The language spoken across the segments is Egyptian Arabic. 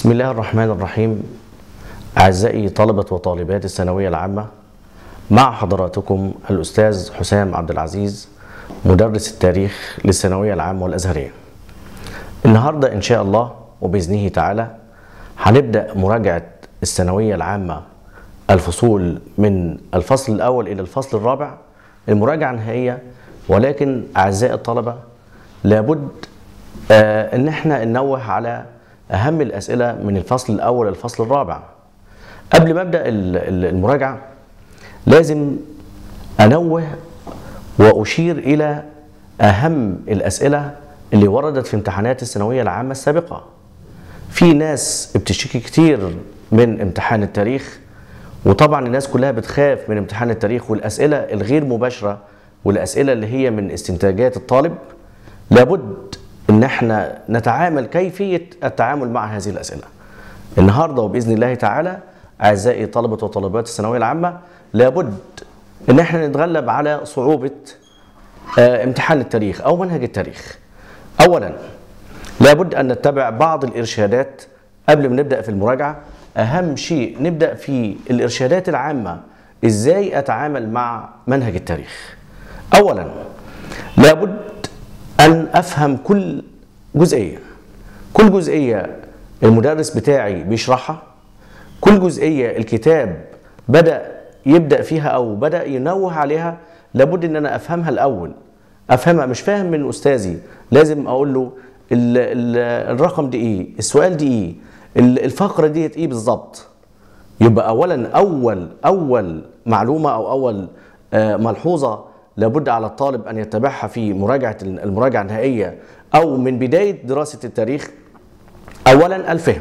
بسم الله الرحمن الرحيم أعزائي طلبة وطالبات الثانوية العامة مع حضراتكم الأستاذ حسام عبد العزيز مدرس التاريخ للثانوية العامة والأزهرية النهاردة إن شاء الله وبإذنه تعالى هنبدأ مراجعة الثانوية العامة الفصول من الفصل الأول إلى الفصل الرابع المراجعة النهائية ولكن أعزائي الطلبة لابد آه إن احنا ننوه على أهم الأسئلة من الفصل الأول للفصل الرابع قبل ما أبدأ المراجعة لازم أنوه وأشير إلى أهم الأسئلة اللي وردت في امتحانات الثانوية العامة السابقة في ناس بتشتكي كتير من امتحان التاريخ وطبعا الناس كلها بتخاف من امتحان التاريخ والأسئلة الغير مباشرة والأسئلة اللي هي من استنتاجات الطالب لابد ان احنا نتعامل كيفية التعامل مع هذه الأسئلة النهاردة وبإذن الله تعالى أعزائي طلبة وطالبات الثانوية العامة لابد ان احنا نتغلب على صعوبة آه، امتحان التاريخ أو منهج التاريخ أولا لابد أن نتبع بعض الإرشادات قبل ما نبدأ في المراجعة أهم شيء نبدأ في الإرشادات العامة إزاي أتعامل مع منهج التاريخ أولا لابد أن أفهم كل جزئية كل جزئية المدرس بتاعي بيشرحها كل جزئية الكتاب بدأ يبدأ فيها أو بدأ ينوه عليها لابد أن أنا أفهمها الأول أفهمها مش فاهم من أستاذي لازم أقول له ال ال الرقم دي إيه السؤال دي إيه ال- الفقرة ديت إيه بالظبط يبقى أولا أول أول معلومة أو أول آه، ملحوظة لابد على الطالب أن يتبعها في مراجعة المراجعة النهائية أو من بداية دراسة التاريخ أولا الفهم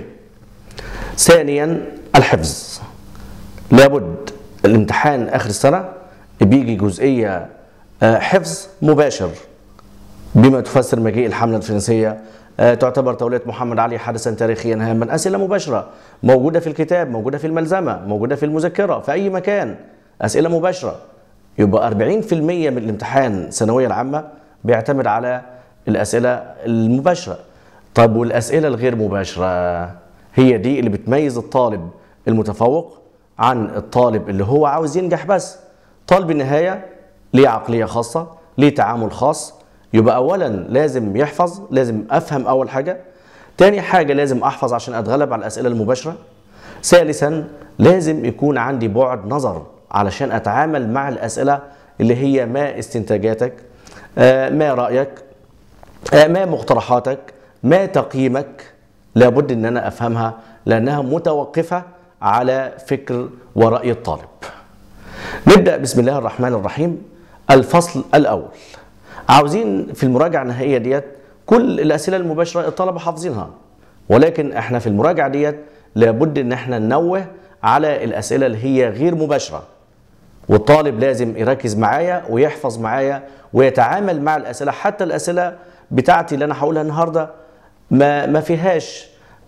ثانيا الحفظ لابد الامتحان آخر السنة بيجي جزئية آه، حفظ مباشر بما تفسر مجيء الحملة الفرنسية آه، تعتبر تولية محمد علي حدثا تاريخيا هاما أسئلة مباشرة موجودة في الكتاب موجودة في الملزمة موجودة في المذكرة في أي مكان أسئلة مباشرة يبقى 40% من الامتحان الثانوية العامة بيعتمد على الأسئلة المباشرة طب والأسئلة الغير مباشرة هي دي اللي بتميز الطالب المتفوق عن الطالب اللي هو عاوز ينجح بس طالب النهاية ليه عقلية خاصة ليه تعامل خاص يبقى أولا لازم يحفظ لازم أفهم أول حاجة تاني حاجة لازم أحفظ عشان أتغلب على الأسئلة المباشرة ثالثا لازم يكون عندي بعد نظر علشان أتعامل مع الأسئلة اللي هي ما استنتاجاتك آه، ما رأيك آه، ما مقترحاتك ما تقييمك لابد ان انا افهمها لانها متوقفه على فكر ورأي الطالب. نبدا بسم الله الرحمن الرحيم الفصل الاول. عاوزين في المراجعه النهائيه ديت كل الاسئله المباشره الطلبه حافظينها ولكن احنا في المراجعه ديت لابد ان احنا ننوه على الاسئله اللي هي غير مباشره. والطالب لازم يركز معايا ويحفظ معايا ويتعامل مع الاسئله حتى الاسئله بتاعتي اللي انا هقولها النهارده ما ما فيهاش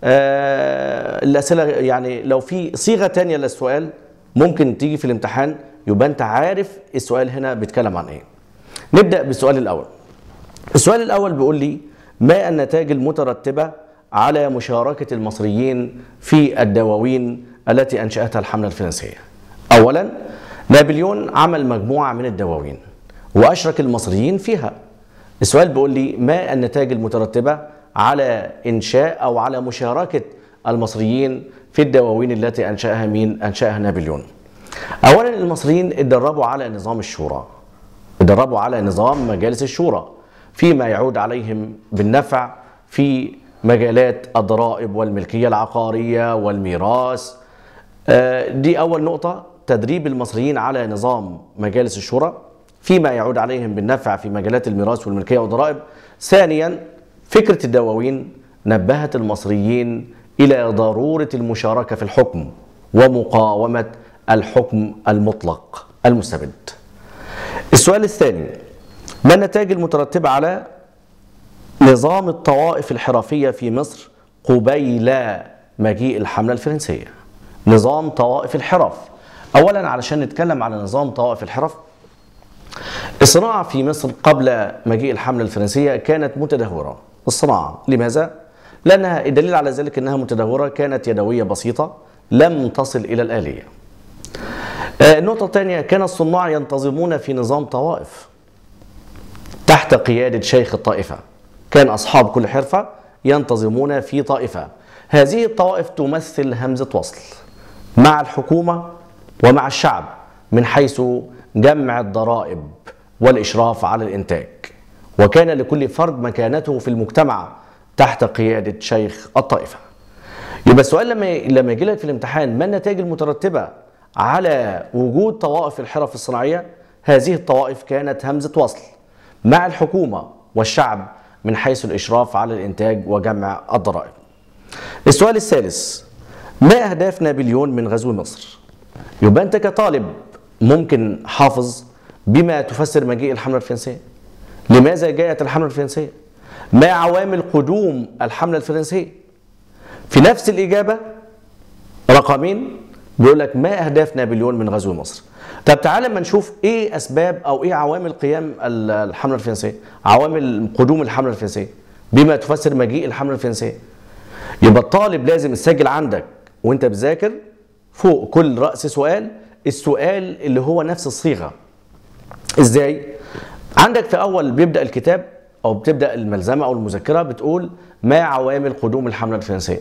آه الاسئله يعني لو في صيغه تانية للسؤال ممكن تيجي في الامتحان يبقى انت عارف السؤال هنا بيتكلم عن ايه. نبدا بالسؤال الاول. السؤال الاول بيقول لي ما النتائج المترتبه على مشاركه المصريين في الدواوين التي انشاتها الحمله الفرنسيه. اولا نابليون عمل مجموعه من الدواوين واشرك المصريين فيها. السؤال بيقول لي ما النتائج المترتبه على انشاء او على مشاركه المصريين في الدواوين التي انشاها مين؟ انشاها نابليون. اولا المصريين اتدربوا على نظام الشورى. اتدربوا على نظام مجالس الشورى فيما يعود عليهم بالنفع في مجالات الضرائب والملكيه العقاريه والميراث. آه، دي اول نقطه تدريب المصريين على نظام مجالس الشورى فيما يعود عليهم بالنفع في مجالات الميراث والملكيه والضرائب. ثانيا فكرة الدواوين نبهت المصريين إلى ضرورة المشاركة في الحكم ومقاومة الحكم المطلق المستبد. السؤال الثاني ما النتائج المترتبة على نظام الطوائف الحرفية في مصر قبيل مجيء الحملة الفرنسية؟ نظام طوائف الحرف. أولا علشان نتكلم على نظام طوائف الحرف الصناعة في مصر قبل مجيء الحملة الفرنسية كانت متدهورة الصناعة لماذا؟ لأنها الدليل على ذلك أنها متدهورة كانت يدوية بسيطة لم تصل إلى الآلية آه، النقطة الثانية كان الصناع ينتظمون في نظام طوائف تحت قيادة شيخ الطائفة كان أصحاب كل حرفة ينتظمون في طائفة هذه الطوائف تمثل همزة وصل مع الحكومة ومع الشعب من حيث جمع الضرائب والإشراف على الإنتاج وكان لكل فرد مكانته في المجتمع تحت قيادة شيخ الطائفة يبقى السؤال لما لما يجي لك في الامتحان ما النتائج المترتبة على وجود طوائف الحرف الصناعية هذه الطوائف كانت همزة وصل مع الحكومة والشعب من حيث الإشراف على الإنتاج وجمع الضرائب السؤال الثالث ما أهداف نابليون من غزو مصر؟ يبقى أنت كطالب ممكن حافظ بما تفسر مجيء الحملة الفرنسية لماذا جاءت الحملة الفرنسية؟ ما عوامل قدوم الحملة الفرنسية؟ في نفس الإجابة رقمين بيقول لك ما أهداف نابليون من غزو مصر؟ طب تعالى ما نشوف ايه اسباب او ايه عوامل قيام الحمله الفرنسيه عوامل قدوم الحمله الفرنسيه بما تفسر مجيء الحمله الفرنسيه يبقى الطالب لازم يسجل عندك وانت بتذاكر فوق كل راس سؤال السؤال اللي هو نفس الصيغه ازاي عندك في اول بيبدا الكتاب او بتبدا الملزمه او المذكره بتقول ما عوامل قدوم الحمله الفرنسيه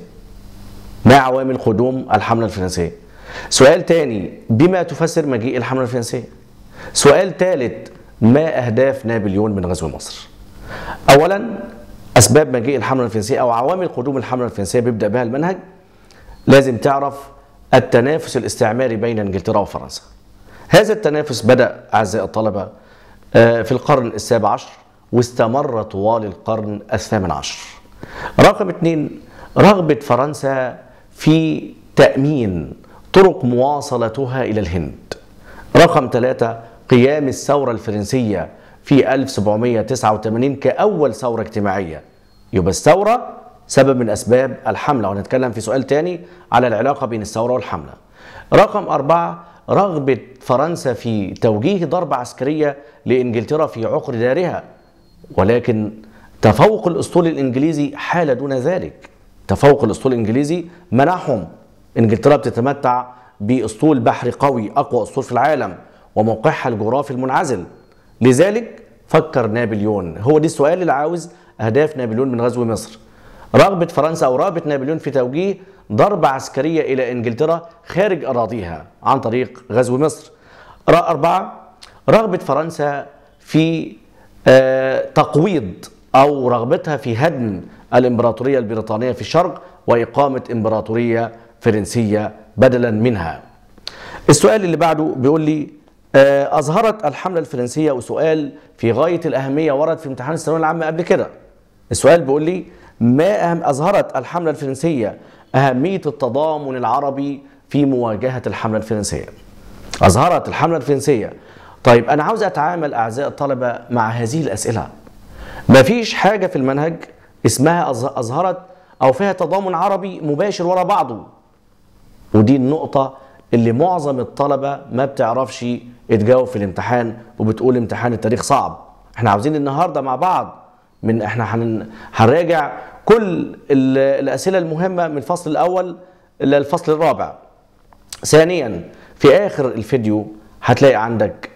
ما عوامل قدوم الحمله الفرنسيه سؤال تاني بما تفسر مجيء الحمله الفرنسيه سؤال ثالث ما اهداف نابليون من غزو مصر اولا اسباب مجيء الحمله الفرنسيه او عوامل قدوم الحمله الفرنسيه بيبدا بها المنهج لازم تعرف التنافس الاستعماري بين انجلترا وفرنسا هذا التنافس بدا اعزائي الطلبه في القرن السابع عشر واستمر طوال القرن الثامن عشر رقم اثنين رغبه فرنسا في تامين طرق مواصلتها الى الهند رقم ثلاثة قيام الثورة الفرنسية في 1789 كأول ثورة اجتماعية يبقى الثورة سبب من أسباب الحملة وهنتكلم في سؤال تاني على العلاقة بين الثورة والحملة رقم أربعة رغبة فرنسا في توجيه ضربة عسكرية لإنجلترا في عقر دارها ولكن تفوق الأسطول الإنجليزي حال دون ذلك تفوق الأسطول الإنجليزي منعهم إنجلترا بتتمتع بأسطول بحري قوي أقوى أسطول في العالم وموقعها الجغرافي المنعزل لذلك فكر نابليون هو دي السؤال اللي عاوز أهداف نابليون من غزو مصر رغبة فرنسا أو رغبة نابليون في توجيه ضربة عسكرية إلى إنجلترا خارج أراضيها عن طريق غزو مصر أربعة رغبة فرنسا في تقويض أو رغبتها في هدم الإمبراطورية البريطانية في الشرق وإقامة إمبراطورية فرنسية بدلا منها السؤال اللي بعده بيقول لي أظهرت الحملة الفرنسية وسؤال في غاية الأهمية ورد في امتحان الثانوية العامة قبل كده السؤال بيقول لي ما أهم أظهرت الحملة الفرنسية أهمية التضامن العربي في مواجهة الحملة الفرنسية أظهرت الحملة الفرنسية طيب أنا عاوز أتعامل أعزائي الطلبة مع هذه الأسئلة مفيش حاجة في المنهج اسمها أظهرت أو فيها تضامن عربي مباشر ورا بعضه ودي النقطة اللي معظم الطلبة ما بتعرفش تجاوب في الامتحان وبتقول امتحان التاريخ صعب احنا عاوزين النهاردة مع بعض من احنا هن... هنراجع كل الأسئلة المهمة من الفصل الأول إلى الفصل الرابع ثانيا في آخر الفيديو هتلاقي عندك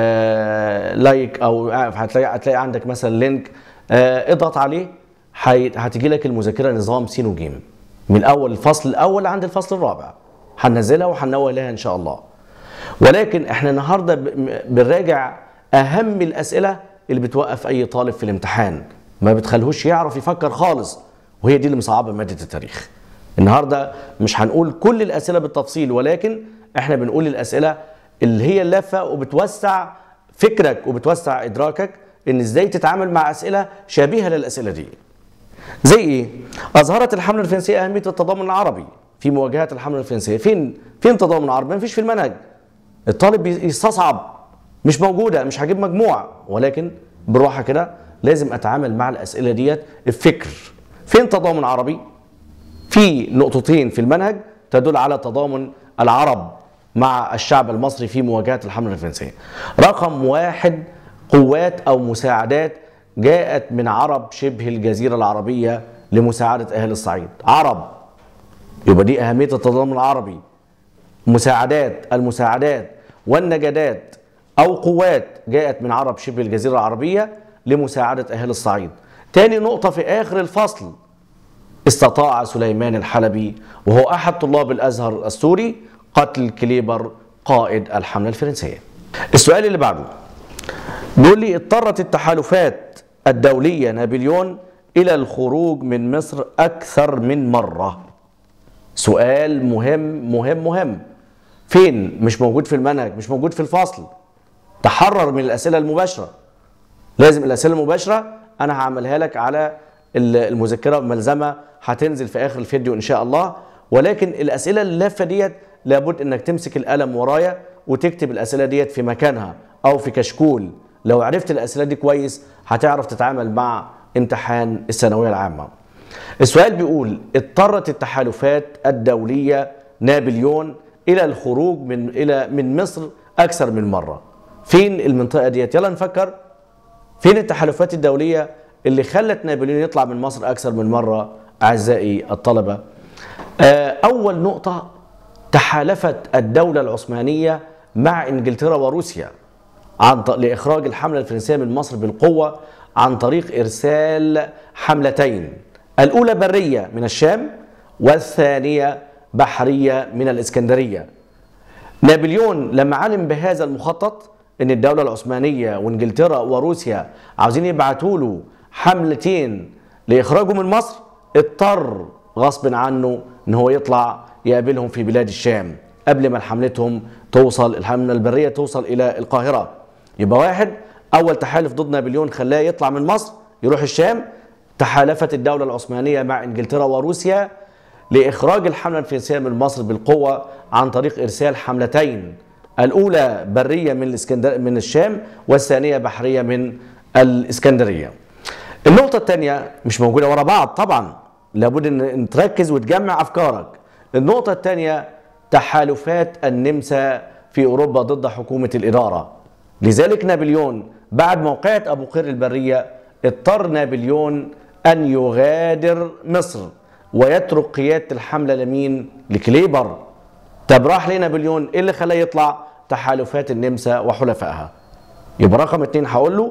آه لايك أو هتلاقي, هتلاقي عندك مثلا لينك آه اضغط عليه هتجي لك المذاكرة نظام سين وجيم من أول الفصل الأول عند الفصل الرابع هننزلها وهننوه لها ان شاء الله ولكن احنا النهارده بنراجع اهم الاسئله اللي بتوقف اي طالب في الامتحان ما بتخليهوش يعرف يفكر خالص وهي دي اللي مصعبه ماده التاريخ النهارده مش هنقول كل الاسئله بالتفصيل ولكن احنا بنقول الاسئله اللي هي اللافه وبتوسع فكرك وبتوسع ادراكك ان ازاي تتعامل مع اسئله شبيهه للاسئله دي زي ايه اظهرت الحمله الفرنسيه اهميه التضامن العربي في مواجهه الحمله الفرنسيه فين فين تضامن عربي ما فيش في المنهج الطالب يستصعب مش موجوده مش هجيب مجموع ولكن بالراحه كده لازم اتعامل مع الاسئله ديت بفكر فين تضامن عربي في نقطتين في المنهج تدل على تضامن العرب مع الشعب المصري في مواجهه الحمله الفرنسيه رقم واحد قوات او مساعدات جاءت من عرب شبه الجزيره العربيه لمساعدة أهل الصعيد عرب يبقى دي أهمية التضامن العربي مساعدات المساعدات والنجدات أو قوات جاءت من عرب شبه الجزيرة العربية لمساعدة أهل الصعيد تاني نقطة في آخر الفصل استطاع سليمان الحلبي وهو أحد طلاب الأزهر السوري قتل كليبر قائد الحملة الفرنسية السؤال اللي بعده بيقول لي اضطرت التحالفات الدولية نابليون إلى الخروج من مصر أكثر من مرة سؤال مهم مهم مهم فين مش موجود في المنهج مش موجود في الفصل تحرر من الأسئلة المباشرة لازم الأسئلة المباشرة أنا هعملها لك على المذكرة ملزمة هتنزل في آخر الفيديو إن شاء الله ولكن الأسئلة اللافة ديت لابد إنك تمسك القلم ورايا وتكتب الأسئلة ديت في مكانها أو في كشكول لو عرفت الأسئلة دي كويس هتعرف تتعامل مع امتحان الثانوية العامة السؤال بيقول اضطرت التحالفات الدولية نابليون إلى الخروج من إلى من مصر أكثر من مرة فين المنطقة ديت يلا نفكر فين التحالفات الدولية اللي خلت نابليون يطلع من مصر أكثر من مرة أعزائي الطلبة أول نقطة تحالفت الدولة العثمانية مع إنجلترا وروسيا عن لإخراج الحملة الفرنسية من مصر بالقوة عن طريق إرسال حملتين الأولى برية من الشام والثانية بحرية من الإسكندرية نابليون لما علم بهذا المخطط ان الدولة العثمانية وانجلترا وروسيا عاوزين يبعتوا له حملتين لاخراجه من مصر اضطر غصب عنه ان هو يطلع يقابلهم في بلاد الشام قبل ما حملتهم توصل الحملة البرية توصل الى القاهرة يبقى واحد اول تحالف ضد نابليون خلاه يطلع من مصر يروح الشام تحالفت الدولة العثمانية مع انجلترا وروسيا لاخراج الحملة الفرنسية من مصر بالقوة عن طريق ارسال حملتين الأولى برية من الإسكندر من الشام والثانية بحرية من الإسكندرية. النقطة الثانية مش موجودة ورا بعض طبعا لابد ان تركز وتجمع أفكارك. النقطة الثانية تحالفات النمسا في أوروبا ضد حكومة الإدارة. لذلك نابليون بعد موقعة أبو قير البرية اضطر نابليون أن يغادر مصر ويترك قيادة الحملة لمين؟ لكليبر. طب راح ليه نابليون؟ إيه اللي خلاه يطلع؟ تحالفات النمسا وحلفائها يبقى رقم اتنين هقول له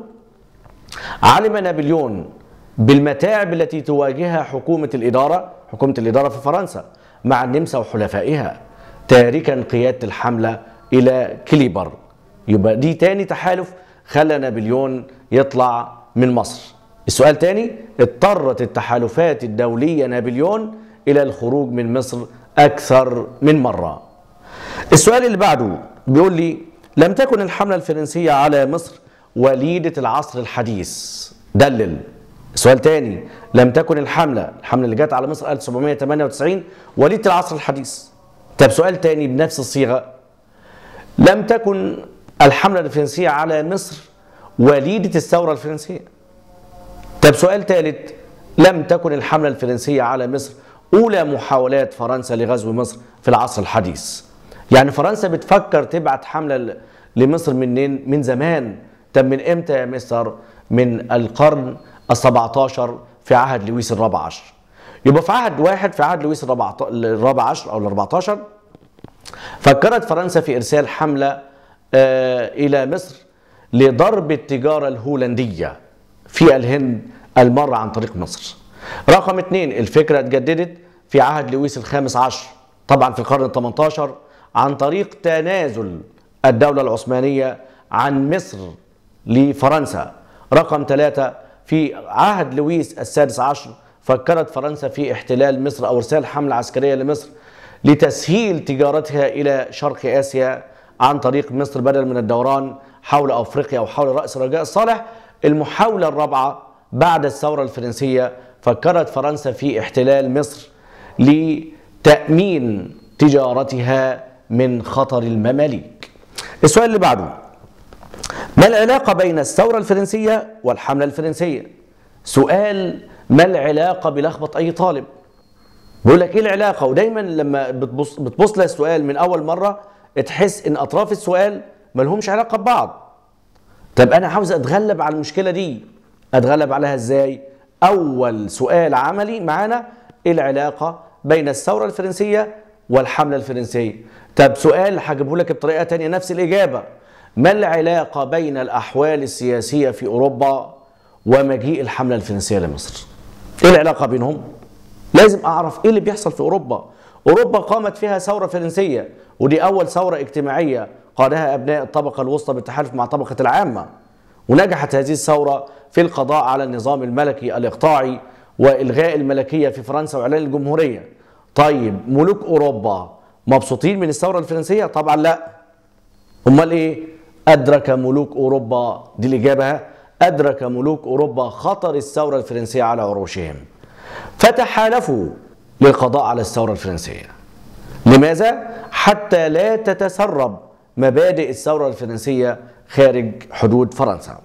علم نابليون بالمتاعب التي تواجهها حكومة الإدارة حكومة الإدارة في فرنسا مع النمسا وحلفائها تاركا قيادة الحملة إلى كليبر يبقى دي تاني تحالف خلى نابليون يطلع من مصر السؤال تاني اضطرت التحالفات الدولية نابليون إلى الخروج من مصر أكثر من مرة السؤال اللي بعده بيقول لي لم تكن الحملة الفرنسية على مصر وليدة العصر الحديث دلل سؤال تاني لم تكن الحملة الحملة اللي جت على مصر 1798 وليدة العصر الحديث طب سؤال تاني بنفس الصيغة لم تكن الحملة الفرنسية على مصر وليدة الثورة الفرنسية طب سؤال ثالث لم تكن الحملة الفرنسية على مصر أولى محاولات فرنسا لغزو مصر في العصر الحديث يعني فرنسا بتفكر تبعت حملة لمصر منين من زمان طب من امتى يا مستر من القرن ال17 في عهد لويس الرابع عشر يبقى في عهد واحد في عهد لويس الرابع عشر او ال14 فكرت فرنسا في ارسال حمله آه الى مصر لضرب التجاره الهولنديه في الهند المره عن طريق مصر. رقم اثنين الفكره اتجددت في عهد لويس الخامس عشر طبعا في القرن ال 18 عن طريق تنازل الدوله العثمانيه عن مصر لفرنسا. رقم ثلاثه في عهد لويس السادس عشر فكرت فرنسا في احتلال مصر او ارسال حمله عسكريه لمصر لتسهيل تجارتها الى شرق اسيا عن طريق مصر بدل من الدوران حول افريقيا او حول راس رجاء الصالح المحاوله الرابعه بعد الثوره الفرنسيه فكرت فرنسا في احتلال مصر لتامين تجارتها من خطر المماليك. السؤال اللي بعده ما العلاقه بين الثوره الفرنسيه والحمله الفرنسيه؟ سؤال ما العلاقه بلخبط اي طالب؟ بيقول لك ايه العلاقه ودايما لما بتبص بتبص للسؤال من اول مره تحس ان اطراف السؤال ما لهمش علاقه ببعض طب انا عاوز اتغلب على المشكله دي اتغلب عليها ازاي اول سؤال عملي معانا ايه العلاقه بين الثوره الفرنسيه والحمله الفرنسيه طب سؤال هجيبه لك بطريقه تانية نفس الاجابه ما العلاقه بين الاحوال السياسيه في اوروبا ومجيء الحمله الفرنسيه لمصر ايه العلاقه بينهم لازم اعرف ايه اللي بيحصل في اوروبا اوروبا قامت فيها ثوره فرنسيه ودي اول ثوره اجتماعيه قادها ابناء الطبقه الوسطى بالتحالف مع الطبقه العامه ونجحت هذه الثوره في القضاء على النظام الملكي الاقطاعي والغاء الملكيه في فرنسا واعلان الجمهوريه طيب ملوك اوروبا مبسوطين من الثوره الفرنسيه طبعا لا امال ايه ادرك ملوك اوروبا دي الاجابه ادرك ملوك اوروبا خطر الثوره الفرنسيه على عروشهم فتحالفوا للقضاء على الثوره الفرنسيه لماذا حتى لا تتسرب مبادئ الثوره الفرنسيه خارج حدود فرنسا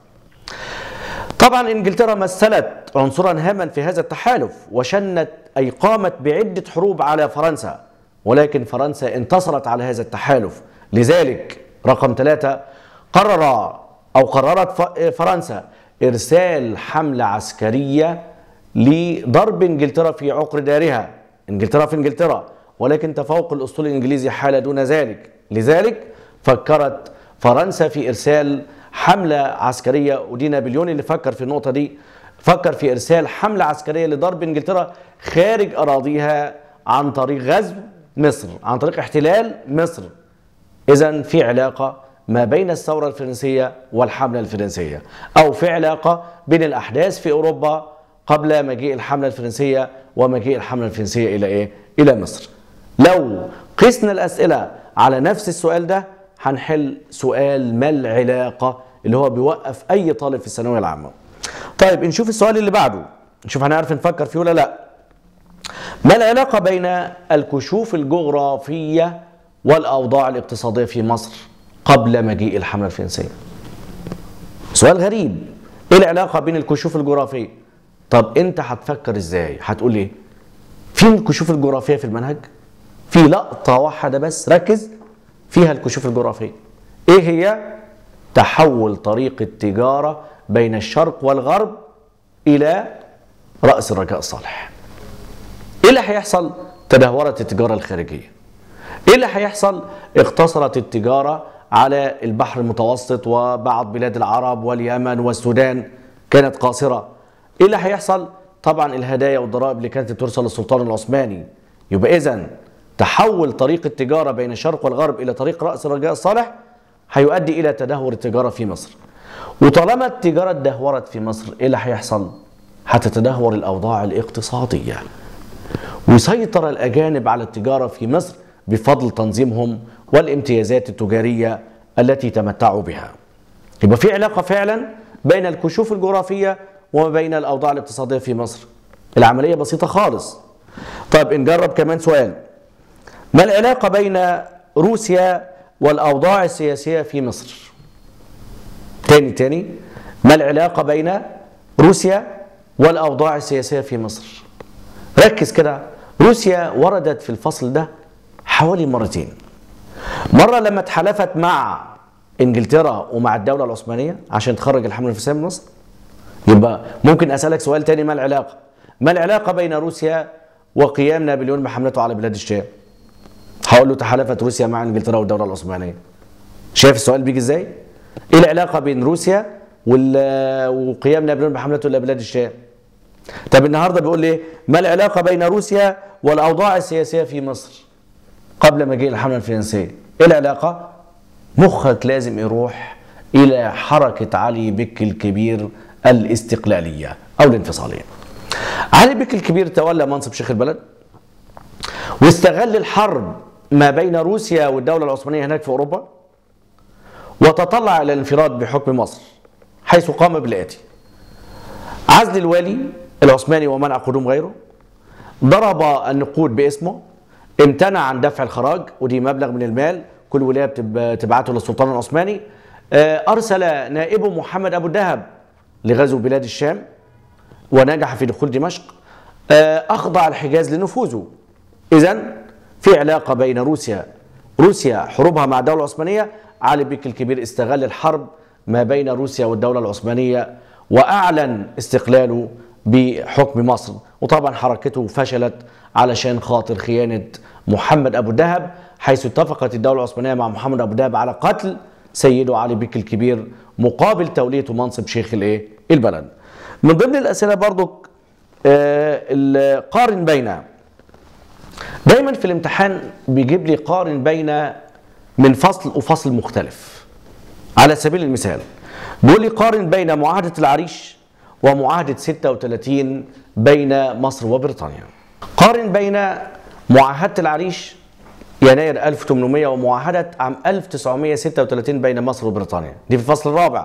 طبعا انجلترا مثلت عنصرا هاما في هذا التحالف وشنت اي قامت بعده حروب على فرنسا ولكن فرنسا انتصرت على هذا التحالف لذلك رقم ثلاثة قرر او قررت فرنسا ارسال حمله عسكريه لضرب انجلترا في عقر دارها انجلترا في انجلترا ولكن تفوق الاسطول الانجليزي حال دون ذلك لذلك فكرت فرنسا في ارسال حمله عسكريه ودي نابليون اللي فكر في النقطه دي فكر في ارسال حمله عسكريه لضرب انجلترا خارج اراضيها عن طريق غزو مصر عن طريق احتلال مصر اذا في علاقه ما بين الثوره الفرنسيه والحمله الفرنسيه او في علاقه بين الاحداث في اوروبا قبل مجيء الحمله الفرنسيه ومجيء الحمله الفرنسيه الى ايه الى مصر لو قسنا الاسئله على نفس السؤال ده هنحل سؤال ما العلاقه اللي هو بيوقف اي طالب في الثانويه العامه طيب نشوف السؤال اللي بعده نشوف هنعرف نفكر فيه ولا لا ما العلاقه بين الكشوف الجغرافيه والاوضاع الاقتصاديه في مصر قبل مجيء الحمله الفرنسيه سؤال غريب ايه العلاقه بين الكشوف الجغرافيه طب انت هتفكر ازاي هتقول ايه في الكشوف الجغرافيه في المنهج في لقطه واحده بس ركز فيها الكشوف الجغرافيه ايه هي تحول طريق التجاره بين الشرق والغرب الى راس الرجاء الصالح ايه اللي هيحصل تدهورت التجاره الخارجيه ايه اللي هيحصل اقتصرت التجاره على البحر المتوسط وبعض بلاد العرب واليمن والسودان كانت قاصره ايه اللي هيحصل طبعا الهدايا والضرائب اللي كانت ترسل للسلطان العثماني يبقى اذا تحول طريق التجاره بين الشرق والغرب الى طريق راس الرجاء الصالح هيؤدي الى تدهور التجاره في مصر وطالما التجاره اتدهورت في مصر ايه اللي هيحصل هتتدهور الاوضاع الاقتصاديه ويسيطر الاجانب على التجاره في مصر بفضل تنظيمهم والامتيازات التجاريه التي تمتعوا بها يبقى في علاقه فعلا بين الكشوف الجغرافيه وما بين الاوضاع الاقتصاديه في مصر العمليه بسيطه خالص طيب نجرب كمان سؤال ما العلاقه بين روسيا والاوضاع السياسيه في مصر تاني تاني ما العلاقه بين روسيا والاوضاع السياسيه في مصر ركز كده روسيا وردت في الفصل ده حوالي مرتين مره لما تحالفت مع انجلترا ومع الدوله العثمانيه عشان تخرج الحمله الفرنسيه من مصر يبقى ممكن اسالك سؤال تاني ما العلاقه ما العلاقه بين روسيا وقيام نابليون بحملته على بلاد الشام هقول له تحالفت روسيا مع انجلترا والدوله العثمانيه شايف السؤال بيجي ازاي ايه العلاقه بين روسيا وقيام نابليون بحملته الى بلاد الشام طب النهارده بيقول لي ما العلاقه بين روسيا والاوضاع السياسيه في مصر قبل مجيء الحمله الفرنسيه ايه العلاقه مخك لازم يروح الى حركه علي بك الكبير الاستقلاليه او الانفصاليه علي بك الكبير تولى منصب شيخ البلد واستغل الحرب ما بين روسيا والدوله العثمانيه هناك في اوروبا وتطلع الى الانفراد بحكم مصر حيث قام بالاتي عزل الوالي العثماني ومنع قدوم غيره ضرب النقود باسمه امتنع عن دفع الخراج ودي مبلغ من المال كل ولايه تبعته للسلطان العثماني ارسل نائبه محمد ابو الدهب لغزو بلاد الشام ونجح في دخول دمشق اخضع الحجاز لنفوذه اذا في علاقه بين روسيا روسيا حروبها مع الدوله العثمانيه علي بيك الكبير استغل الحرب ما بين روسيا والدوله العثمانيه واعلن استقلاله بحكم مصر وطبعا حركته فشلت علشان خاطر خيانة محمد أبو الدهب حيث اتفقت الدولة العثمانية مع محمد أبو الدهب على قتل سيده علي بك الكبير مقابل توليته منصب شيخ الايه البلد من ضمن الأسئلة برضو آه قارن بين دايما في الامتحان بيجيب لي قارن بين من فصل وفصل مختلف على سبيل المثال بيقول لي قارن بين معاهدة العريش ومعاهدة 36 بين مصر وبريطانيا قارن بين معاهدة العريش يناير 1800 ومعاهدة عام 1936 بين مصر وبريطانيا دي في الفصل الرابع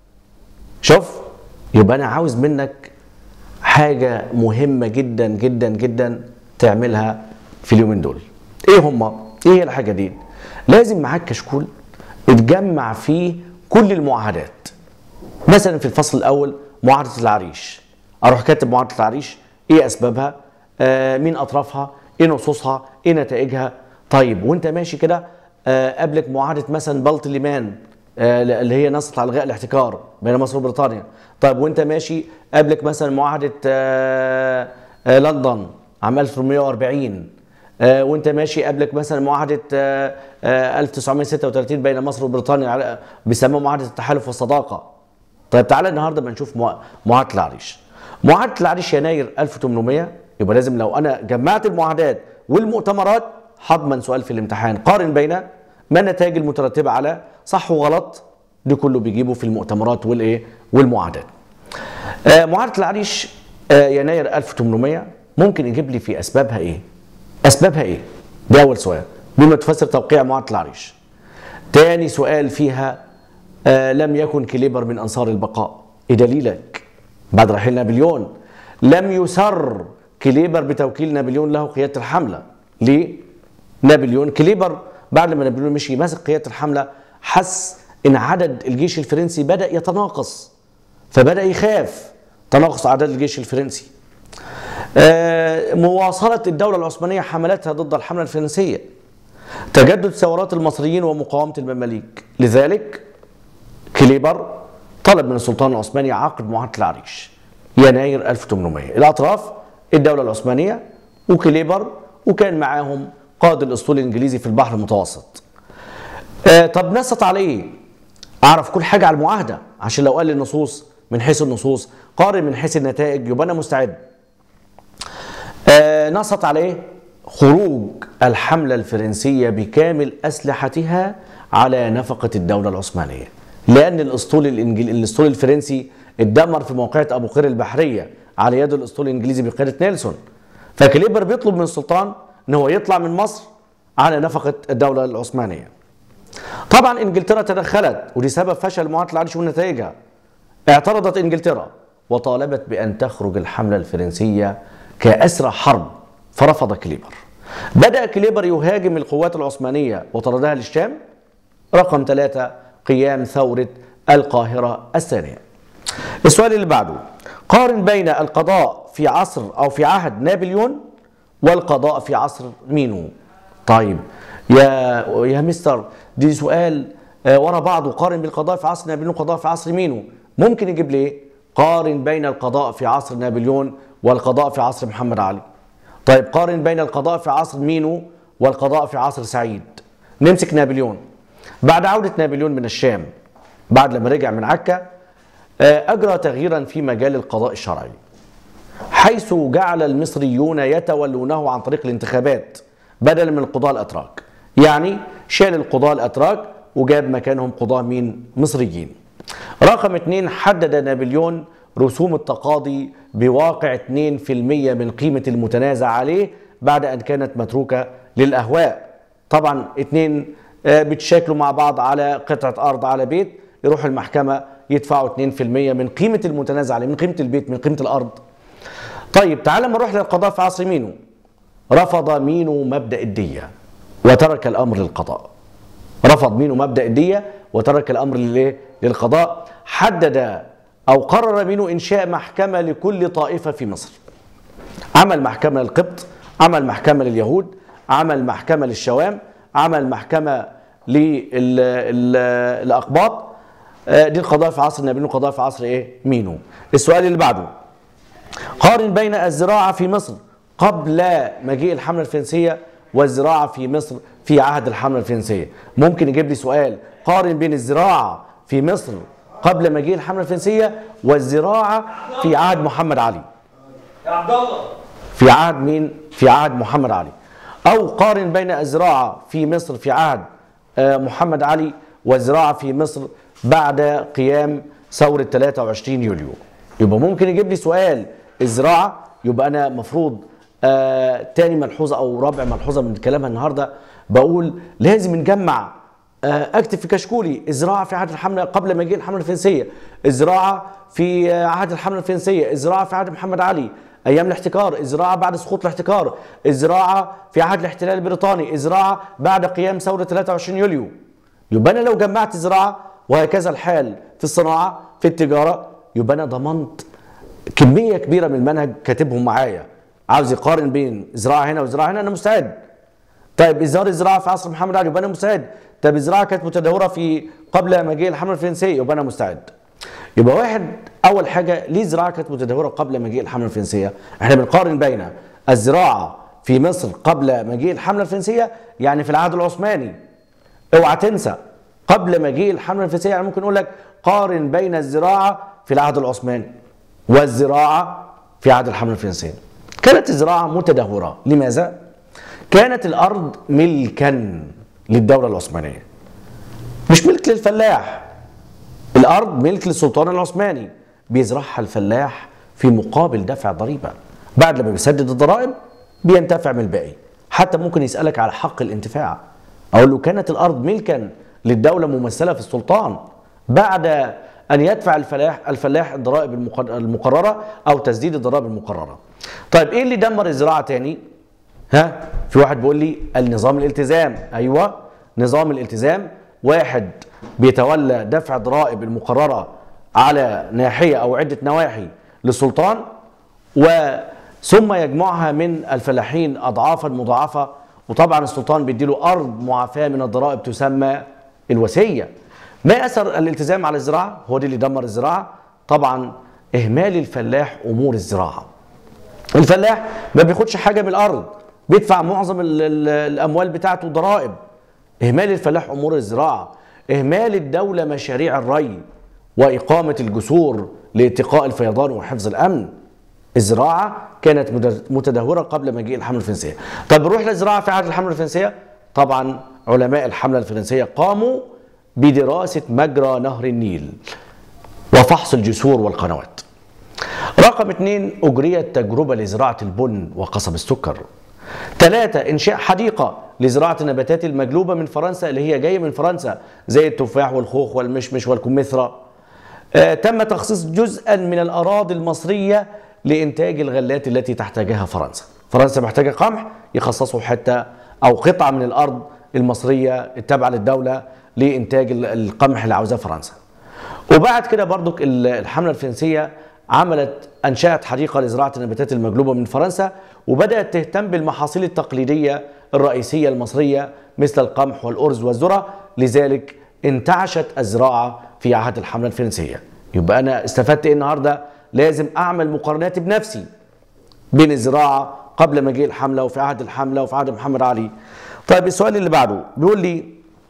شوف يبقى أنا عاوز منك حاجة مهمة جدا جدا جدا تعملها في اليومين دول ايه هما ايه هي الحاجة دي لازم معاك كشكول اتجمع فيه كل المعاهدات مثلا في الفصل الاول معاهدة العريش اروح كاتب معاهدة العريش ايه اسبابها آه مين اطرافها ايه نصوصها ايه نتائجها طيب وانت ماشي كده آه قبلك معاهدة مثلا بلط الليمان آه اللي هي نصت على الغاء الاحتكار بين مصر وبريطانيا طيب وانت ماشي قبلك مثلا معاهدة آه آه لندن عام 1840 آه وانت ماشي قبلك مثلا معاهدة آه آه 1936 بين مصر وبريطانيا بيسموها معاهدة التحالف والصداقة طيب تعالى النهارده بنشوف معاهدة العريش معاهدة العريش يناير 1800 يبقى لازم لو انا جمعت المعاهدات والمؤتمرات هضمن سؤال في الامتحان قارن بين ما النتائج المترتبة على صح وغلط دي كله بيجيبه في المؤتمرات والايه والمعاهدات آه معاهدة العريش آه يناير 1800 ممكن يجيب لي في اسبابها ايه اسبابها ايه ده اول سؤال بما تفسر توقيع معاهدة العريش تاني سؤال فيها آه لم يكن كليبر من انصار البقاء ايه دليلك بعد رحيل نابليون لم يسر كليبر بتوكيل نابليون له قياده الحمله ليه نابليون كليبر بعد ما نابليون مشي ماسك قياده الحمله حس ان عدد الجيش الفرنسي بدا يتناقص فبدا يخاف تناقص اعداد الجيش الفرنسي آه مواصله الدوله العثمانيه حملاتها ضد الحمله الفرنسيه تجدد ثورات المصريين ومقاومه المماليك لذلك كليبر طلب من السلطان العثماني عقد معاهده العريش يناير 1800 الاطراف الدوله العثمانيه وكليبر وكان معاهم قائد الاسطول الانجليزي في البحر المتوسط آه طب نصت على ايه اعرف كل حاجه على المعاهده عشان لو قال لي النصوص من حيث النصوص قارن من حيث النتائج يبقى انا مستعد آه نصت على ايه خروج الحمله الفرنسيه بكامل اسلحتها على نفقه الدوله العثمانيه لان الاسطول الانجليزي الاسطول الفرنسي اتدمر في موقعة ابو قير البحريه على يد الاسطول الانجليزي بقياده نيلسون فكليبر بيطلب من السلطان ان هو يطلع من مصر على نفقه الدوله العثمانيه طبعا انجلترا تدخلت ودي سبب فشل معاهده العريش ونتائجها اعترضت انجلترا وطالبت بان تخرج الحمله الفرنسيه كاسرى حرب فرفض كليبر بدا كليبر يهاجم القوات العثمانيه وطردها للشام رقم ثلاثة قيام ثورة القاهرة الثانية السؤال اللي بعده قارن بين القضاء في عصر أو في عهد نابليون والقضاء في عصر مينو طيب يا يا مستر دي سؤال آه ورا بعض وقارن بالقضاء في عصر نابليون والقضاء في عصر مينو ممكن يجيب لي ايه قارن بين القضاء في عصر نابليون والقضاء في عصر محمد علي طيب قارن بين القضاء في عصر مينو والقضاء في عصر سعيد نمسك نابليون بعد عودة نابليون من الشام بعد لما رجع من عكا أجرى تغييرا في مجال القضاء الشرعي حيث جعل المصريون يتولونه عن طريق الانتخابات بدلا من القضاة الأتراك يعني شال القضاة الأتراك وجاب مكانهم قضاة مين مصريين رقم اثنين حدد نابليون رسوم التقاضي بواقع 2% من قيمة المتنازع عليه بعد أن كانت متروكة للأهواء طبعا اثنين بيتشاكلوا مع بعض على قطعة أرض على بيت يروحوا المحكمة يدفعوا 2% من قيمة المتنازع عليه من قيمة البيت من قيمة الأرض طيب تعال لما نروح للقضاء في عصر مينو رفض مينو مبدأ الدية وترك الأمر للقضاء رفض مينو مبدأ الدية وترك الأمر للإيه؟ للقضاء حدد أو قرر مينو إنشاء محكمة لكل طائفة في مصر عمل محكمة للقبط عمل محكمة لليهود عمل محكمة للشوام عمل محكمة للأقباط دي القضاء في عصر نابليون القضاء في عصر ايه مينو السؤال اللي بعده قارن بين الزراعة في مصر قبل مجيء الحملة الفرنسية والزراعة في مصر في عهد الحملة الفرنسية ممكن يجيب لي سؤال قارن بين الزراعة في مصر قبل مجيء الحملة الفرنسية والزراعة في عهد محمد علي يا عبد الله في عهد مين؟ في عهد محمد علي أو قارن بين الزراعة في مصر في عهد آه، محمد علي والزراعة في مصر بعد قيام ثورة 23 يوليو يبقى ممكن يجيب لي سؤال الزراعة يبقى أنا مفروض آه تاني ملحوظة أو رابع ملحوظة من كلامها النهاردة بقول لازم نجمع آه، اكتب في كشكولي الزراعه في عهد الحمله قبل مجيء الحمله الفرنسيه، الزراعه في آه، عهد الحمله الفرنسيه، الزراعه في عهد محمد علي، ايام الاحتكار، الزراعه بعد سقوط الاحتكار، الزراعه في عهد الاحتلال البريطاني، الزراعه بعد قيام ثوره 23 يوليو. يبقى انا لو جمعت الزراعه وهكذا الحال في الصناعه، في التجاره، يبقى انا ضمنت كميه كبيره من المنهج كاتبهم معايا. عاوز يقارن بين زراعه هنا وزراعه هنا انا مستعد. طيب ازدهار الزراعه في عصر محمد علي يبقى انا مستعد طب الزراعه كانت متدهوره في قبل مجيء الحمله الفرنسيه يبقى انا مستعد يبقى واحد اول حاجه ليه الزراعه كانت متدهوره قبل مجيء الحمله الفرنسيه احنا بنقارن بين الزراعه في مصر قبل مجيء الحمله الفرنسيه يعني في العهد العثماني اوعى تنسى قبل مجيء الحمله الفرنسيه يعني ممكن اقول لك قارن بين الزراعه في العهد العثماني والزراعه في عهد الحمله الفرنسيه كانت الزراعه متدهوره لماذا كانت الارض ملكا للدوله العثمانيه مش ملك للفلاح الارض ملك للسلطان العثماني بيزرعها الفلاح في مقابل دفع ضريبه بعد لما بيسدد الضرائب بينتفع من الباقي حتى ممكن يسالك على حق الانتفاع اقول له كانت الارض ملكا للدوله ممثله في السلطان بعد ان يدفع الفلاح الفلاح الضرائب المقر- المقرره او تسديد الضرائب المقرره طيب ايه اللي دمر الزراعه تاني ها في واحد بيقول لي النظام الالتزام ايوه نظام الالتزام واحد بيتولى دفع ضرائب المقرره على ناحيه او عده نواحي للسلطان و ثم يجمعها من الفلاحين اضعافا مضاعفه وطبعا السلطان بيديله ارض معافاه من الضرائب تسمى الوسيه ما اثر الالتزام على الزراعه هو ده اللي دمر الزراعه طبعا اهمال الفلاح امور الزراعه الفلاح ما بياخدش حاجه من الارض بيدفع معظم ال- ال- الاموال بتاعته ضرائب اهمال الفلاح امور الزراعه اهمال الدوله مشاريع الري واقامه الجسور لاتقاء الفيضان وحفظ الامن الزراعه كانت مد- متدهوره قبل مجيء الحمله الفرنسيه طب نروح للزراعه في عهد الحمله الفرنسيه طبعا علماء الحمله الفرنسيه قاموا بدراسه مجرى نهر النيل وفحص الجسور والقنوات رقم اثنين أجريت تجربة لزراعة البن وقصب السكر ثلاثة إنشاء حديقة لزراعة النباتات المجلوبة من فرنسا اللي هي جاية من فرنسا زي التفاح والخوخ والمشمش والكمثرى آه تم تخصيص جزءا من الأراضي المصرية لإنتاج الغلات التي تحتاجها فرنسا فرنسا محتاجة قمح يخصصوا حتة أو قطعة من الأرض المصرية التابعة للدولة لإنتاج ال- القمح اللي عاوزاه فرنسا وبعد كده برضك ال- الحملة الفرنسية عملت أنشأت حديقة لزراعة النباتات المجلوبة من فرنسا وبدأت تهتم بالمحاصيل التقليدية الرئيسية المصرية مثل القمح والأرز والذرة لذلك انتعشت الزراعة في عهد الحملة الفرنسية يبقى أنا استفدت إيه النهاردة لازم أعمل مقارنات بنفسي بين الزراعة قبل مجيء الحملة وفي عهد الحملة وفي عهد محمد علي طيب السؤال اللي بعده بيقول لي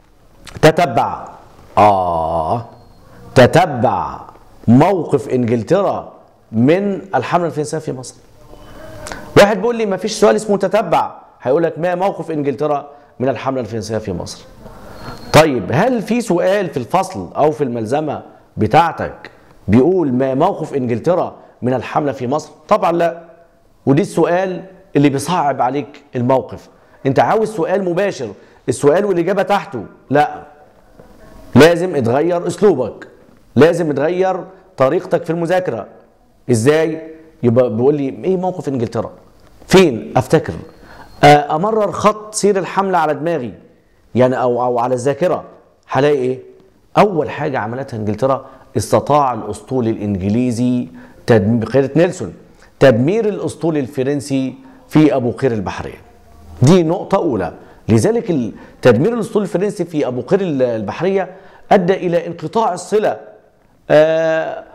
تتبع آه تتبع موقف انجلترا من الحمله الفرنسيه في مصر. واحد بيقول لي ما فيش سؤال اسمه تتبع هيقول لك ما موقف انجلترا من الحمله الفرنسيه في مصر. طيب هل في سؤال في الفصل او في الملزمه بتاعتك بيقول ما موقف انجلترا من الحمله في مصر؟ طبعا لا. ودي السؤال اللي بيصعب عليك الموقف. انت عاوز سؤال مباشر، السؤال والاجابه تحته، لا لازم اتغير اسلوبك لازم اتغير طريقتك في المذاكره ازاي يبقى بيقول لي ايه موقف انجلترا فين افتكر آه، امرر خط سير الحمله على دماغي يعني او او على الذاكره هلاقي ايه اول حاجه عملتها انجلترا استطاع الاسطول الانجليزي تدم- بقياده نيلسون تدمير الاسطول الفرنسي في ابو قير البحريه دي نقطة أولى لذلك ال- تدمير الأسطول الفرنسي في أبو قير ال- البحرية أدى إلى انقطاع الصلة آه،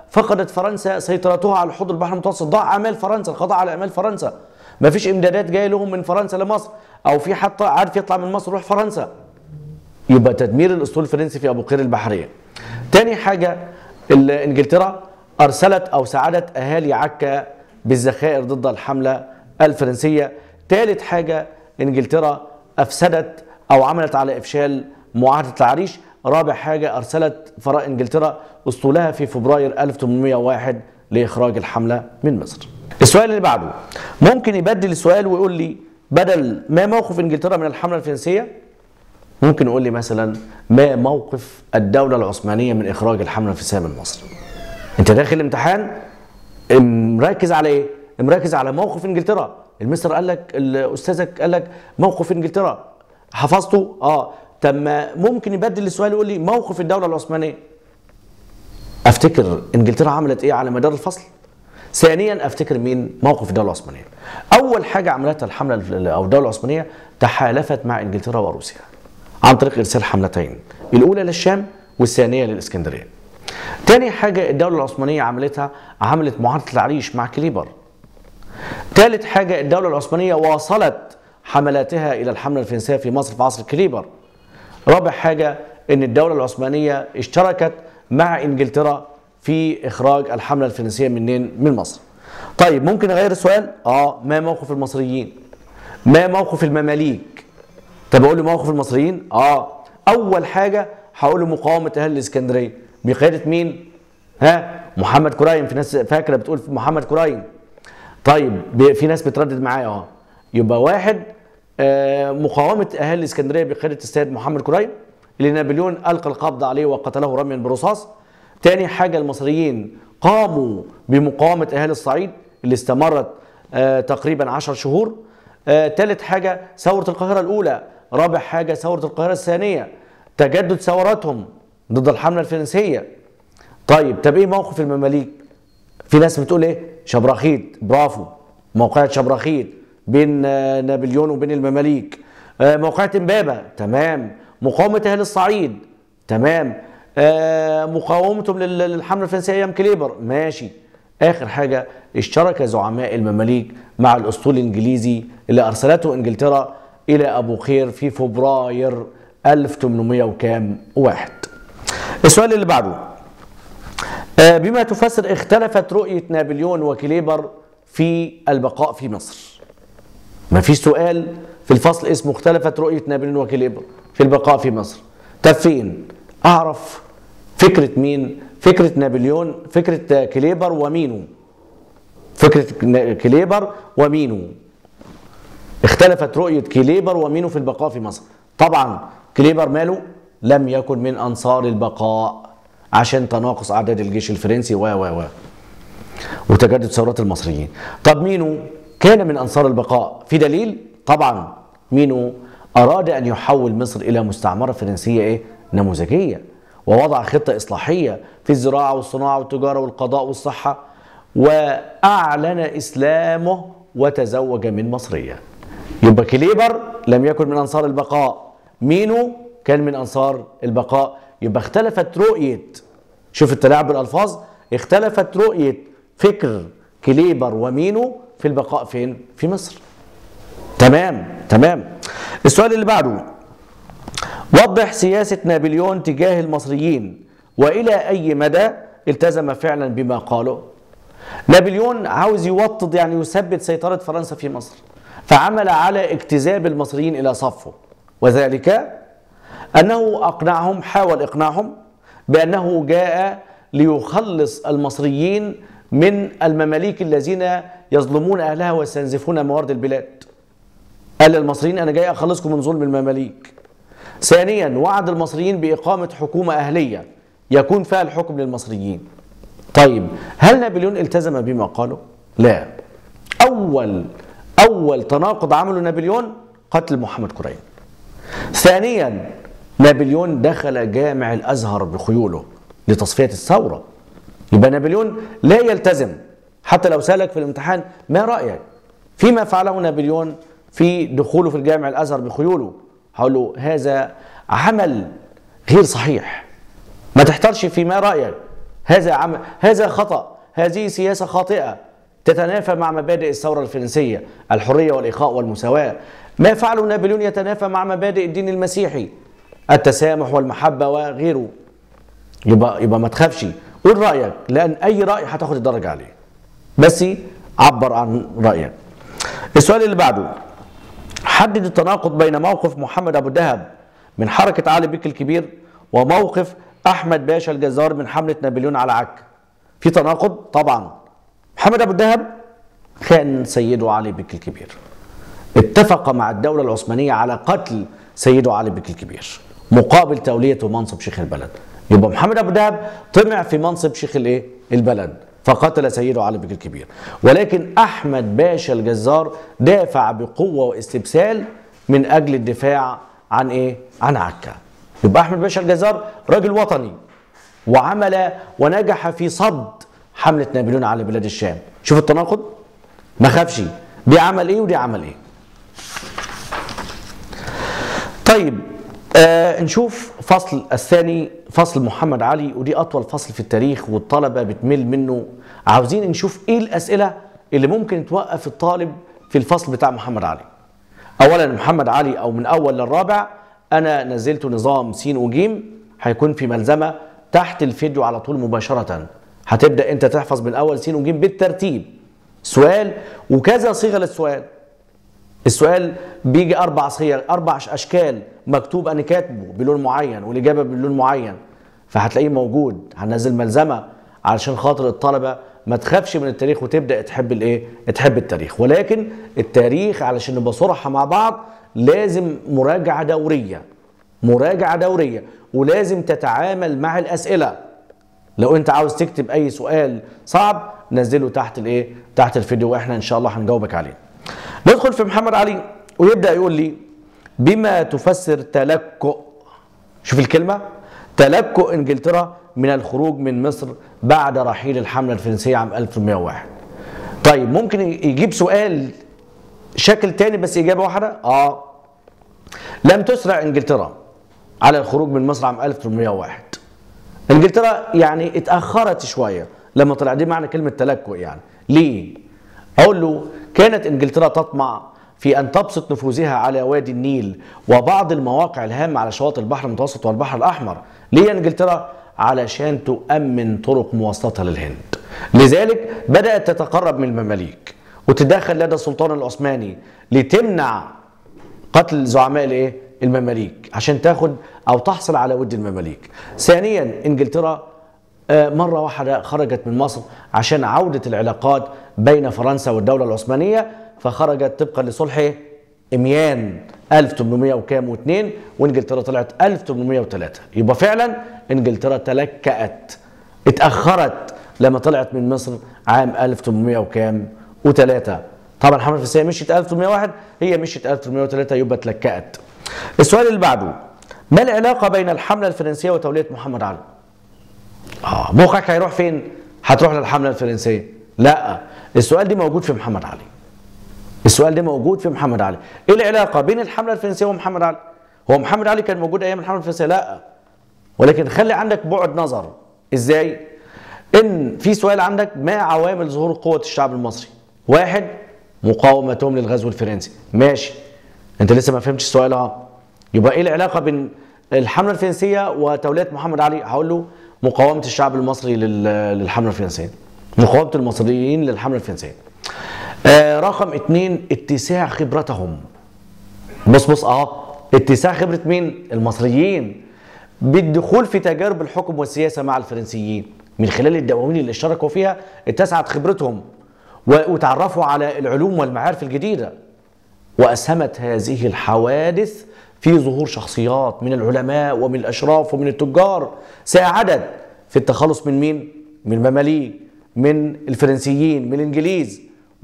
فقدت فرنسا سيطرتها على حوض البحر المتوسط ضاع اعمال فرنسا القضاء على اعمال فرنسا ما فيش امدادات جايه لهم من فرنسا لمصر او في حتى عارف يطلع من مصر يروح فرنسا يبقى تدمير الاسطول الفرنسي في ابو قير البحريه تاني حاجه ال- انجلترا ارسلت او ساعدت اهالي عكا بالذخائر ضد الحمله الفرنسيه ثالث حاجه انجلترا افسدت او عملت على افشال معاهده العريش رابع حاجه ارسلت فرق انجلترا اسطولها في فبراير 1801 لاخراج الحمله من مصر السؤال اللي بعده ممكن يبدل السؤال ويقول لي بدل ما موقف انجلترا من الحمله الفرنسيه ممكن يقول لي مثلا ما موقف الدولة العثمانية من إخراج الحملة الفرنسية من مصر أنت داخل الامتحان مركز على إيه؟ مركز على موقف إنجلترا المستر قال لك الأستاذك قال لك موقف إنجلترا حفظته؟ آه طب ما ممكن يبدل السؤال يقول لي موقف الدولة العثمانية افتكر انجلترا عملت ايه على مدار الفصل ثانيا افتكر مين موقف الدوله العثمانيه اول حاجه عملتها الحمله الف- او الدوله العثمانيه تحالفت مع انجلترا وروسيا عن طريق ارسال حملتين الاولى للشام والثانيه للاسكندريه تاني حاجه الدوله العثمانيه عملتها عملت معاهده العريش مع كليبر ثالث حاجة الدولة العثمانية واصلت حملاتها إلى الحملة الفرنسية في مصر في عصر كليبر رابع حاجة أن الدولة العثمانية اشتركت مع إنجلترا في إخراج الحملة الفرنسية منين؟ من مصر طيب ممكن أغير السؤال؟ آه ما موقف المصريين؟ ما موقف المماليك؟ طب أقول له موقف المصريين؟ آه أول حاجة هقول له مقاومة أهل الإسكندرية بقيادة مين؟ ها؟ محمد كرايم في ناس فاكرة بتقول محمد كرايم طيب ب- في ناس بتردد معايا اه يبقى واحد آه، مقاومة أهالي الإسكندرية بقيادة السيد محمد كرايم اللي نابليون ألقى القبض عليه وقتله رميا برصاص تاني حاجة المصريين قاموا بمقاومة أهالي الصعيد اللي استمرت آه، تقريبا عشر شهور آه، تالت حاجة ثورة القاهرة الأولى رابع حاجة ثورة القاهرة الثانية تجدد ثوراتهم ضد الحملة الفرنسية طيب طب ايه موقف المماليك في ناس بتقول ايه شبراخيت برافو موقعة شبراخيت بين آه، نابليون وبين المماليك آه، موقعة امبابة تمام مقاومة اهل الصعيد تمام آه، مقاومتهم لل- للحملة الفرنسية ايام كليبر ماشي اخر حاجة اشترك زعماء المماليك مع الاسطول الانجليزي اللي ارسلته انجلترا الى ابو قير في فبراير 1800 وكام واحد السؤال اللي بعده آه، بما تفسر اختلفت رؤية نابليون وكليبر في البقاء في مصر ما فيش سؤال في الفصل اسمه اختلفت رؤية نابليون وكليبر في البقاء في مصر طب فين اعرف فكرة مين فكرة نابليون فكرة كليبر ومينو فكرة ن- كليبر ومينو اختلفت رؤية كليبر ومينو في البقاء في مصر طبعا كليبر ماله لم يكن من أنصار البقاء عشان تناقص أعداد الجيش الفرنسي و و و وتجدد ثورات المصريين طب مينو كان من أنصار البقاء في دليل طبعا مينو أراد أن يحول مصر إلى مستعمرة فرنسية إيه؟ نموذجية ووضع خطة إصلاحية في الزراعة والصناعة والتجارة والقضاء والصحة وأعلن إسلامه وتزوج من مصرية يبقى كليبر لم يكن من أنصار البقاء مينو كان من أنصار البقاء يبقى اختلفت رؤية شوف التلاعب بالألفاظ اختلفت رؤية فكر كليبر ومينو في البقاء فين؟ في مصر تمام تمام السؤال اللي بعده وضح سياسة نابليون تجاه المصريين وإلى أي مدى التزم فعلا بما قاله نابليون عاوز يوطد يعني يثبت سيطرة فرنسا في مصر فعمل على اجتذاب المصريين إلى صفه وذلك أنه أقنعهم حاول إقناعهم بأنه جاء ليخلص المصريين من المماليك الذين يظلمون أهلها ويستنزفون موارد البلاد قال للمصريين أنا جاي أخلصكم من ظلم المماليك ثانيا وعد المصريين بإقامة حكومة أهلية يكون فيها الحكم للمصريين طيب هل نابليون التزم بما قاله؟ لا أول أول تناقض عمله نابليون قتل محمد كريم ثانيا نابليون دخل جامع الازهر بخيوله لتصفيه الثوره يبقى نابليون لا يلتزم حتى لو سالك في الامتحان ما رايك فيما فعله نابليون في دخوله في الجامع الازهر بخيوله هقول له هذا عمل غير صحيح ما تحترش في ما رايك هذا عم... هذا خطأ هذه سياسة خاطئة تتنافى مع مبادئ الثورة الفرنسية الحرية والإخاء والمساواة ما فعله نابليون يتنافى مع مبادئ الدين المسيحي التسامح والمحبة وغيره يبقى يبقى ما تخافش قول رأيك لأن أي رأي هتاخد الدرجة عليه بس عبر عن رأيك السؤال اللي بعده حدد التناقض بين موقف محمد أبو الدهب من حركة علي بيك الكبير وموقف أحمد باشا الجزار من حملة نابليون على عكا في تناقض طبعا محمد أبو الدهب كان سيده علي بيك الكبير اتفق مع الدولة العثمانية على قتل سيده علي بيك الكبير مقابل توليته منصب شيخ البلد يبقى محمد ابو دهب طمع في منصب شيخ الايه البلد فقتل سيده علي بيك الكبير ولكن احمد باشا الجزار دافع بقوه واستبسال من اجل الدفاع عن ايه عن عكا يبقى احمد باشا الجزار راجل وطني وعمل ونجح في صد حمله نابليون على بلاد الشام شوف التناقض ما خافش دي عمل ايه ودي عمل ايه طيب آه نشوف فصل الثاني فصل محمد علي ودي اطول فصل في التاريخ والطلبه بتمل منه عاوزين نشوف ايه الاسئله اللي ممكن توقف الطالب في الفصل بتاع محمد علي اولا محمد علي او من اول للرابع انا نزلت نظام س وجيم هيكون في ملزمه تحت الفيديو على طول مباشره هتبدا انت تحفظ من اول س وجيم بالترتيب سؤال وكذا صيغه للسؤال السؤال بيجي اربع صيغ اربع اشكال مكتوب انا كاتبه بلون معين والاجابه بلون معين فهتلاقيه موجود هننزل ملزمه علشان خاطر الطلبه ما تخافش من التاريخ وتبدا تحب الايه تحب التاريخ ولكن التاريخ علشان نبقى صراحه مع بعض لازم مراجعه دوريه مراجعه دوريه ولازم تتعامل مع الاسئله لو انت عاوز تكتب اي سؤال صعب نزله تحت الايه تحت الفيديو واحنا ان شاء الله هنجاوبك عليه ندخل في محمد علي ويبدا يقول لي بما تفسر تلكؤ شوف الكلمه تلكؤ انجلترا من الخروج من مصر بعد رحيل الحمله الفرنسيه عام 1801 طيب ممكن يجيب سؤال شكل تاني بس اجابه واحده اه لم تسرع انجلترا على الخروج من مصر عام 1801 انجلترا يعني اتاخرت شويه لما طلع دي معنى كلمه تلكؤ يعني ليه اقول له كانت انجلترا تطمع في ان تبسط نفوذها على وادي النيل وبعض المواقع الهامه على شواطئ البحر المتوسط والبحر الاحمر ليه انجلترا علشان تؤمن طرق مواصلتها للهند لذلك بدات تتقرب من المماليك وتدخل لدى السلطان العثماني لتمنع قتل زعماء الايه المماليك عشان تاخد او تحصل على ود المماليك ثانيا انجلترا مرة واحدة خرجت من مصر عشان عودة العلاقات بين فرنسا والدولة العثمانية فخرجت طبقا لصلح اميان 1800 وكام واثنين وانجلترا طلعت 1803 يبقى فعلا انجلترا تلكأت اتأخرت لما طلعت من مصر عام 1800 وكام وثلاثة طبعا الحمله الفرنسيه مشيت 1801 هي مشيت 1803 يبقى تلكأت السؤال اللي بعده ما العلاقة بين الحملة الفرنسية وتولية محمد علي؟ اه مخك هيروح فين؟ هتروح للحمله الفرنسيه لا السؤال ده موجود في محمد علي السؤال ده موجود في محمد علي ايه العلاقه بين الحمله الفرنسيه ومحمد علي هو محمد علي كان موجود ايام الحمله الفرنسيه لا ولكن خلي عندك بعد نظر ازاي ان في سؤال عندك ما عوامل ظهور قوه الشعب المصري واحد مقاومتهم للغزو الفرنسي ماشي انت لسه ما فهمتش السؤال اهو يبقى ايه العلاقه بين الحمله الفرنسيه وتوليه محمد علي هقول له مقاومه الشعب المصري للحمله الفرنسيه مقاومه المصريين للحمله الفرنسيه آه رقم اتنين اتساع خبرتهم بص بص اه اتساع خبره مين المصريين بالدخول في تجارب الحكم والسياسه مع الفرنسيين من خلال الدواوين اللي اشتركوا فيها اتسعت خبرتهم وتعرفوا على العلوم والمعارف الجديده واسهمت هذه الحوادث في ظهور شخصيات من العلماء ومن الاشراف ومن التجار ساعدت في التخلص من مين؟ من المماليك من الفرنسيين من الانجليز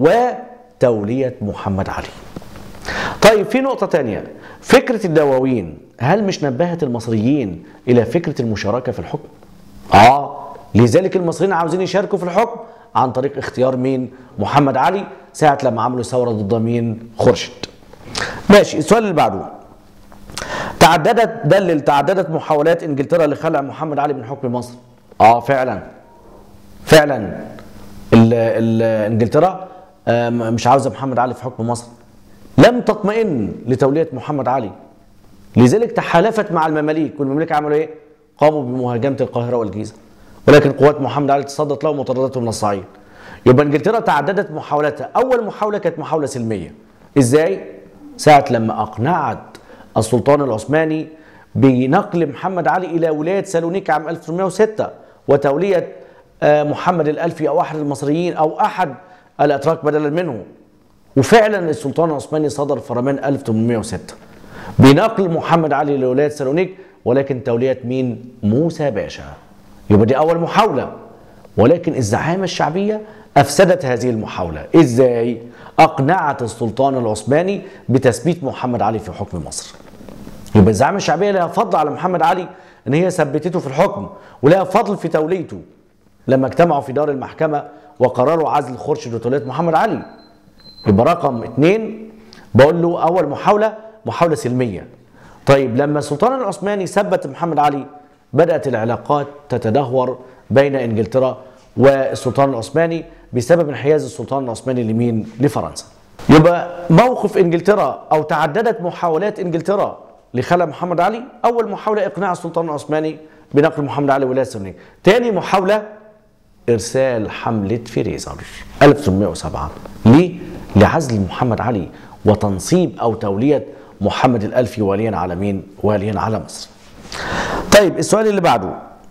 وتوليه محمد علي. طيب في نقطة تانية فكرة الدواوين هل مش نبهت المصريين إلى فكرة المشاركة في الحكم؟ آه لذلك المصريين عاوزين يشاركوا في الحكم عن طريق اختيار مين؟ محمد علي ساعة لما عملوا ثورة ضد مين؟ خورشيد. ماشي السؤال اللي بعده تعددت دلل تعددت محاولات انجلترا لخلع محمد علي من حكم مصر اه فعلا فعلا ال- ال- انجلترا آه، مش عاوزه محمد علي في حكم مصر لم تطمئن لتوليه محمد علي لذلك تحالفت مع المماليك والمماليك عملوا ايه؟ قاموا بمهاجمه القاهره والجيزه ولكن قوات محمد علي تصدت له ومطاردته من الصعيد يبقى انجلترا تعددت محاولاتها اول محاوله كانت محاوله سلميه ازاي؟ ساعه لما اقنعت السلطان العثماني بنقل محمد علي الى ولايه سالونيكا عام 1806 وتوليه آه، محمد الالفي او احد المصريين او احد الاتراك بدلا منه وفعلا السلطان العثماني صدر فرمان 1806 بنقل محمد علي لولايه سالونيك ولكن توليه مين؟ موسى باشا يبقى دي اول محاوله ولكن الزعامه الشعبيه افسدت هذه المحاوله ازاي؟ اقنعت السلطان العثماني بتثبيت محمد علي في حكم مصر يبقى الزعامه الشعبيه لها فضل على محمد علي ان هي ثبتته في الحكم ولها فضل في توليته لما اجتمعوا في دار المحكمه وقرروا عزل خورشيد وتوليه محمد علي يبقى رقم اثنين بقول له اول محاوله محاوله سلميه طيب لما السلطان العثماني ثبت محمد علي بدات العلاقات تتدهور بين انجلترا والسلطان العثماني بسبب انحياز السلطان العثماني لمين لفرنسا يبقى موقف انجلترا او تعددت محاولات انجلترا لخلع محمد علي اول محاوله اقناع السلطان العثماني بنقل محمد علي ولايه سنيه تاني محاوله ارسال حمله فريزر 1807 ليه؟ لعزل محمد علي وتنصيب او توليه محمد الالفي واليا على مين؟ واليا على مصر. طيب السؤال اللي بعده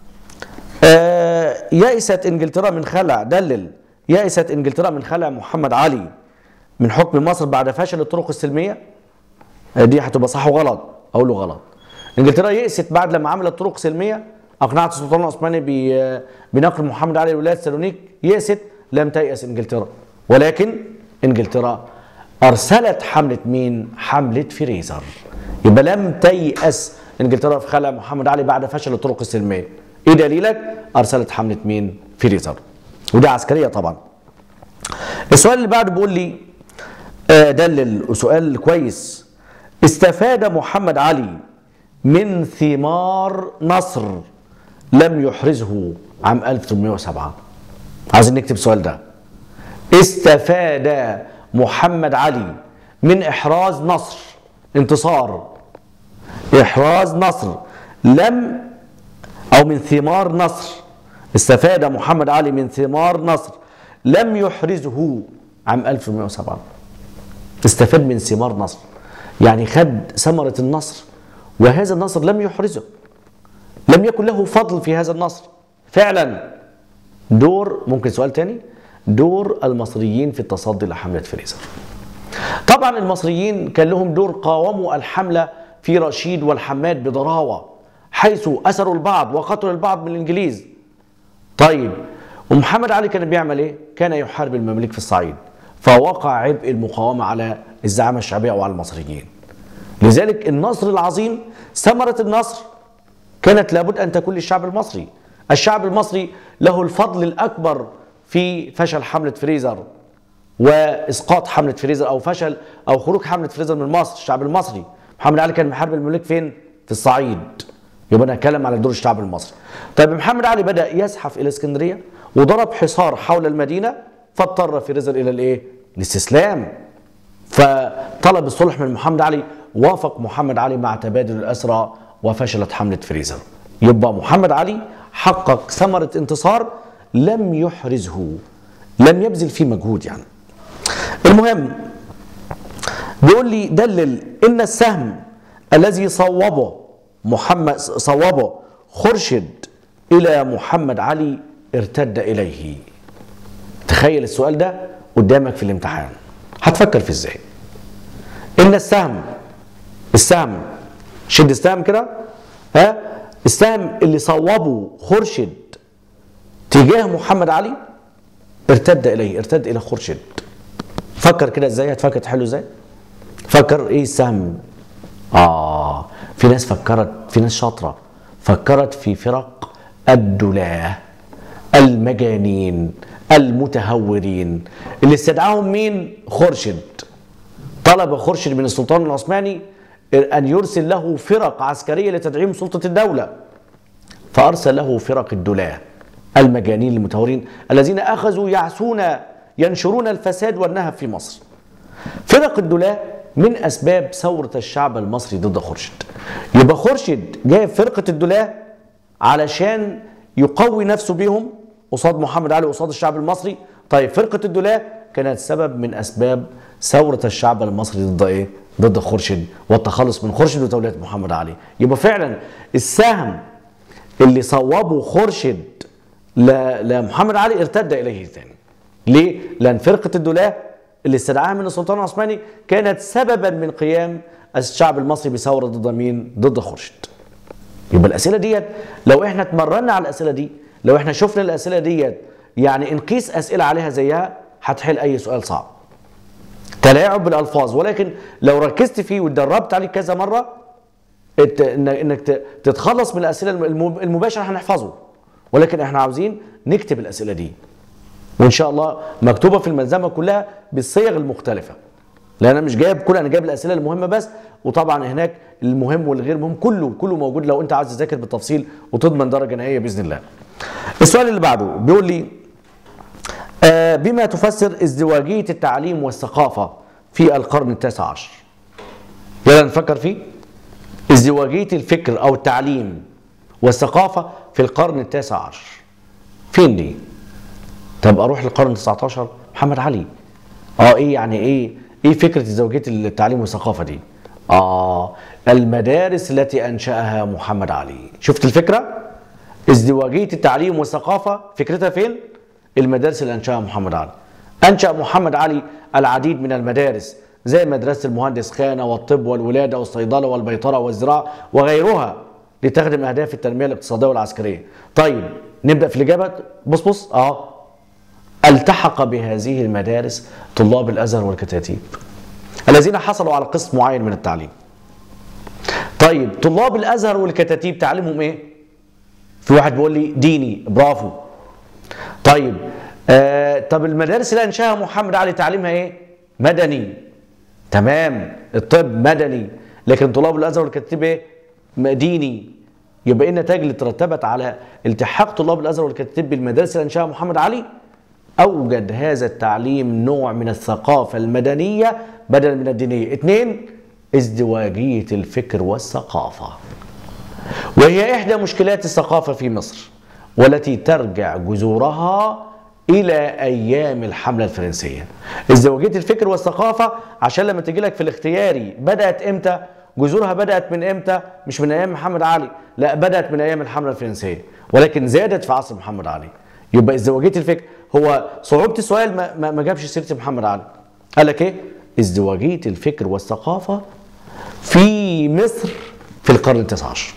آه يئست انجلترا من خلع دلل يئست انجلترا من خلع محمد علي من حكم مصر بعد فشل الطرق السلميه آه، دي هتبقى صح وغلط اقول له غلط انجلترا يئست بعد لما عملت طرق سلميه اقنعت السلطان العثماني ب- بنقل محمد علي لولايه سالونيك يئست لم تيأس انجلترا ولكن انجلترا ارسلت حمله مين؟ حمله فريزر يبقى لم تيأس انجلترا في خلع محمد علي بعد فشل الطرق السلميه ايه دليلك؟ ارسلت حمله مين؟ فريزر ودي عسكريه طبعا السؤال اللي بعده بيقول لي آه، دلل سؤال كويس استفاد محمد علي من ثمار نصر لم يحرزه عام 1807 عايزين نكتب السؤال ده استفاد محمد علي من احراز نصر انتصار احراز نصر لم او من ثمار نصر استفاد محمد علي من ثمار نصر لم يحرزه عام 1807 استفاد من ثمار نصر يعني خد ثمرة النصر وهذا النصر لم يحرزه لم يكن له فضل في هذا النصر فعلا دور ممكن سؤال تاني دور المصريين في التصدي لحملة فريزر طبعا المصريين كان لهم دور قاوموا الحملة في رشيد والحماد بضراوة حيث أسروا البعض وقتلوا البعض من الإنجليز طيب ومحمد علي كان بيعمل ايه؟ كان يحارب المماليك في الصعيد فوقع عبء المقاومة على الزعامة الشعبية وعلى المصريين لذلك النصر العظيم ثمرة النصر كانت لابد أن تكون للشعب المصري الشعب المصري له الفضل الأكبر في فشل حملة فريزر واسقاط حمله فريزر او فشل او خروج حمله فريزر من مصر الشعب المصري محمد علي كان محارب المماليك فين في الصعيد يبقى انا اتكلم على دور الشعب المصري طيب محمد علي بدا يزحف الى اسكندريه وضرب حصار حول المدينه فاضطر فريزر الى الايه الاستسلام فطلب الصلح من محمد علي وافق محمد علي مع تبادل الاسرى وفشلت حمله فريزر يبقى محمد علي حقق ثمره انتصار لم يحرزه لم يبذل فيه مجهود يعني المهم بيقول لي دلل ان السهم الذي صوبه محمد صوبه خرشد الى محمد علي ارتد اليه تخيل السؤال ده قدامك في الامتحان هتفكر في ازاي ان السهم السهم شد السهم كده ها السهم اللي صوبه خرشد تجاه محمد علي ارتد اليه ارتد الى خرشد فكر كده ازاي هتفكر تحله ازاي فكر ايه السهم اه في ناس فكرت في ناس شاطره فكرت في فرق الدلاه المجانين المتهورين اللي استدعاهم مين خرشد طلب خرشد من السلطان العثماني ان يرسل له فرق عسكريه لتدعيم سلطه الدوله فارسل له فرق الدلاه المجانين المتهورين الذين اخذوا يعسون ينشرون الفساد والنهب في مصر فرق الدولاء من اسباب ثوره الشعب المصري ضد خورشيد يبقى خورشيد جايب فرقه الدولاء علشان يقوي نفسه بيهم قصاد محمد علي قصاد الشعب المصري طيب فرقه الدولاء كانت سبب من اسباب ثوره الشعب المصري ضد ايه ضد خورشيد والتخلص من خورشيد وتوليه محمد علي يبقى فعلا السهم اللي صوبه خورشيد ل- لمحمد علي ارتد اليه ثاني ليه لان فرقه الدولاء اللي استدعاها من السلطان العثماني كانت سببا من قيام الشعب المصري بثوره ضد مين ضد خورشيد يبقى الاسئله ديت لو احنا اتمرنا على الاسئله دي لو احنا شفنا الاسئله ديت يعني نقيس اسئله عليها زيها هتحل اي سؤال صعب تلاعب بالالفاظ ولكن لو ركزت فيه واتدربت عليه كذا مره إت- إن- انك ت- تتخلص من الاسئله الم- المباشره هنحفظه ولكن احنا عاوزين نكتب الاسئله دي وان شاء الله مكتوبه في الملزمه كلها بالصيغ المختلفه لان انا مش جايب كل انا جايب الاسئله المهمه بس وطبعا هناك المهم والغير مهم كله كله موجود لو انت عايز تذاكر بالتفصيل وتضمن درجه نهائيه باذن الله. السؤال اللي بعده بيقول لي آه بما تفسر ازدواجيه التعليم والثقافه في القرن التاسع عشر. يلا نفكر فيه. ازدواجيه الفكر او التعليم والثقافه في القرن التاسع عشر. فين دي؟ طب اروح للقرن 19 محمد علي اه ايه يعني ايه ايه فكره زوجيه التعليم والثقافه دي اه المدارس التي انشاها محمد علي شفت الفكره ازدواجيه التعليم والثقافه فكرتها فين المدارس اللي انشاها محمد علي انشا محمد علي العديد من المدارس زي مدرسه المهندس خانه والطب والولاده والصيدله والبيطره والزراعه وغيرها لتخدم اهداف التنميه الاقتصاديه والعسكريه طيب نبدا في الاجابه بص بص اه التحق بهذه المدارس طلاب الازهر والكتاتيب الذين حصلوا على قسط معين من التعليم طيب طلاب الازهر والكتاتيب تعليمهم ايه في واحد بيقول لي ديني برافو طيب آه طب المدارس اللي انشاها محمد علي تعليمها ايه مدني تمام الطب مدني لكن طلاب الازهر والكتاتيب ايه ديني يبقى ايه النتائج اللي ترتبت على التحاق طلاب الازهر والكتاتيب بالمدارس اللي انشاها محمد علي اوجد هذا التعليم نوع من الثقافه المدنيه بدلا من الدينيه اثنين ازدواجيه الفكر والثقافه وهي احدى مشكلات الثقافه في مصر والتي ترجع جذورها الى ايام الحمله الفرنسيه ازدواجيه الفكر والثقافه عشان لما تجي لك في الاختياري بدات امتى جذورها بدات من امتى مش من ايام محمد علي لا بدات من ايام الحمله الفرنسيه ولكن زادت في عصر محمد علي يبقى ازدواجيه الفكر هو صعوبه السؤال ما, ما, ما جابش سيره محمد علي قال لك ايه ازدواجيه الفكر والثقافه في مصر في القرن التاسع عشر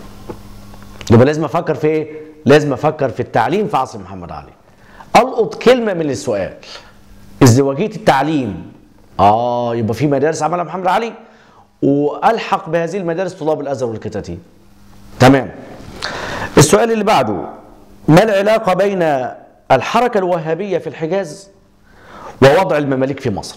يبقى لازم افكر في ايه لازم افكر في التعليم في عصر محمد علي القط كلمه من السؤال ازدواجيه التعليم اه يبقى في مدارس عملها محمد علي والحق بهذه المدارس طلاب الازهر والكتاتيب تمام السؤال اللي بعده ما العلاقه بين الحركه الوهابيه في الحجاز ووضع المماليك في مصر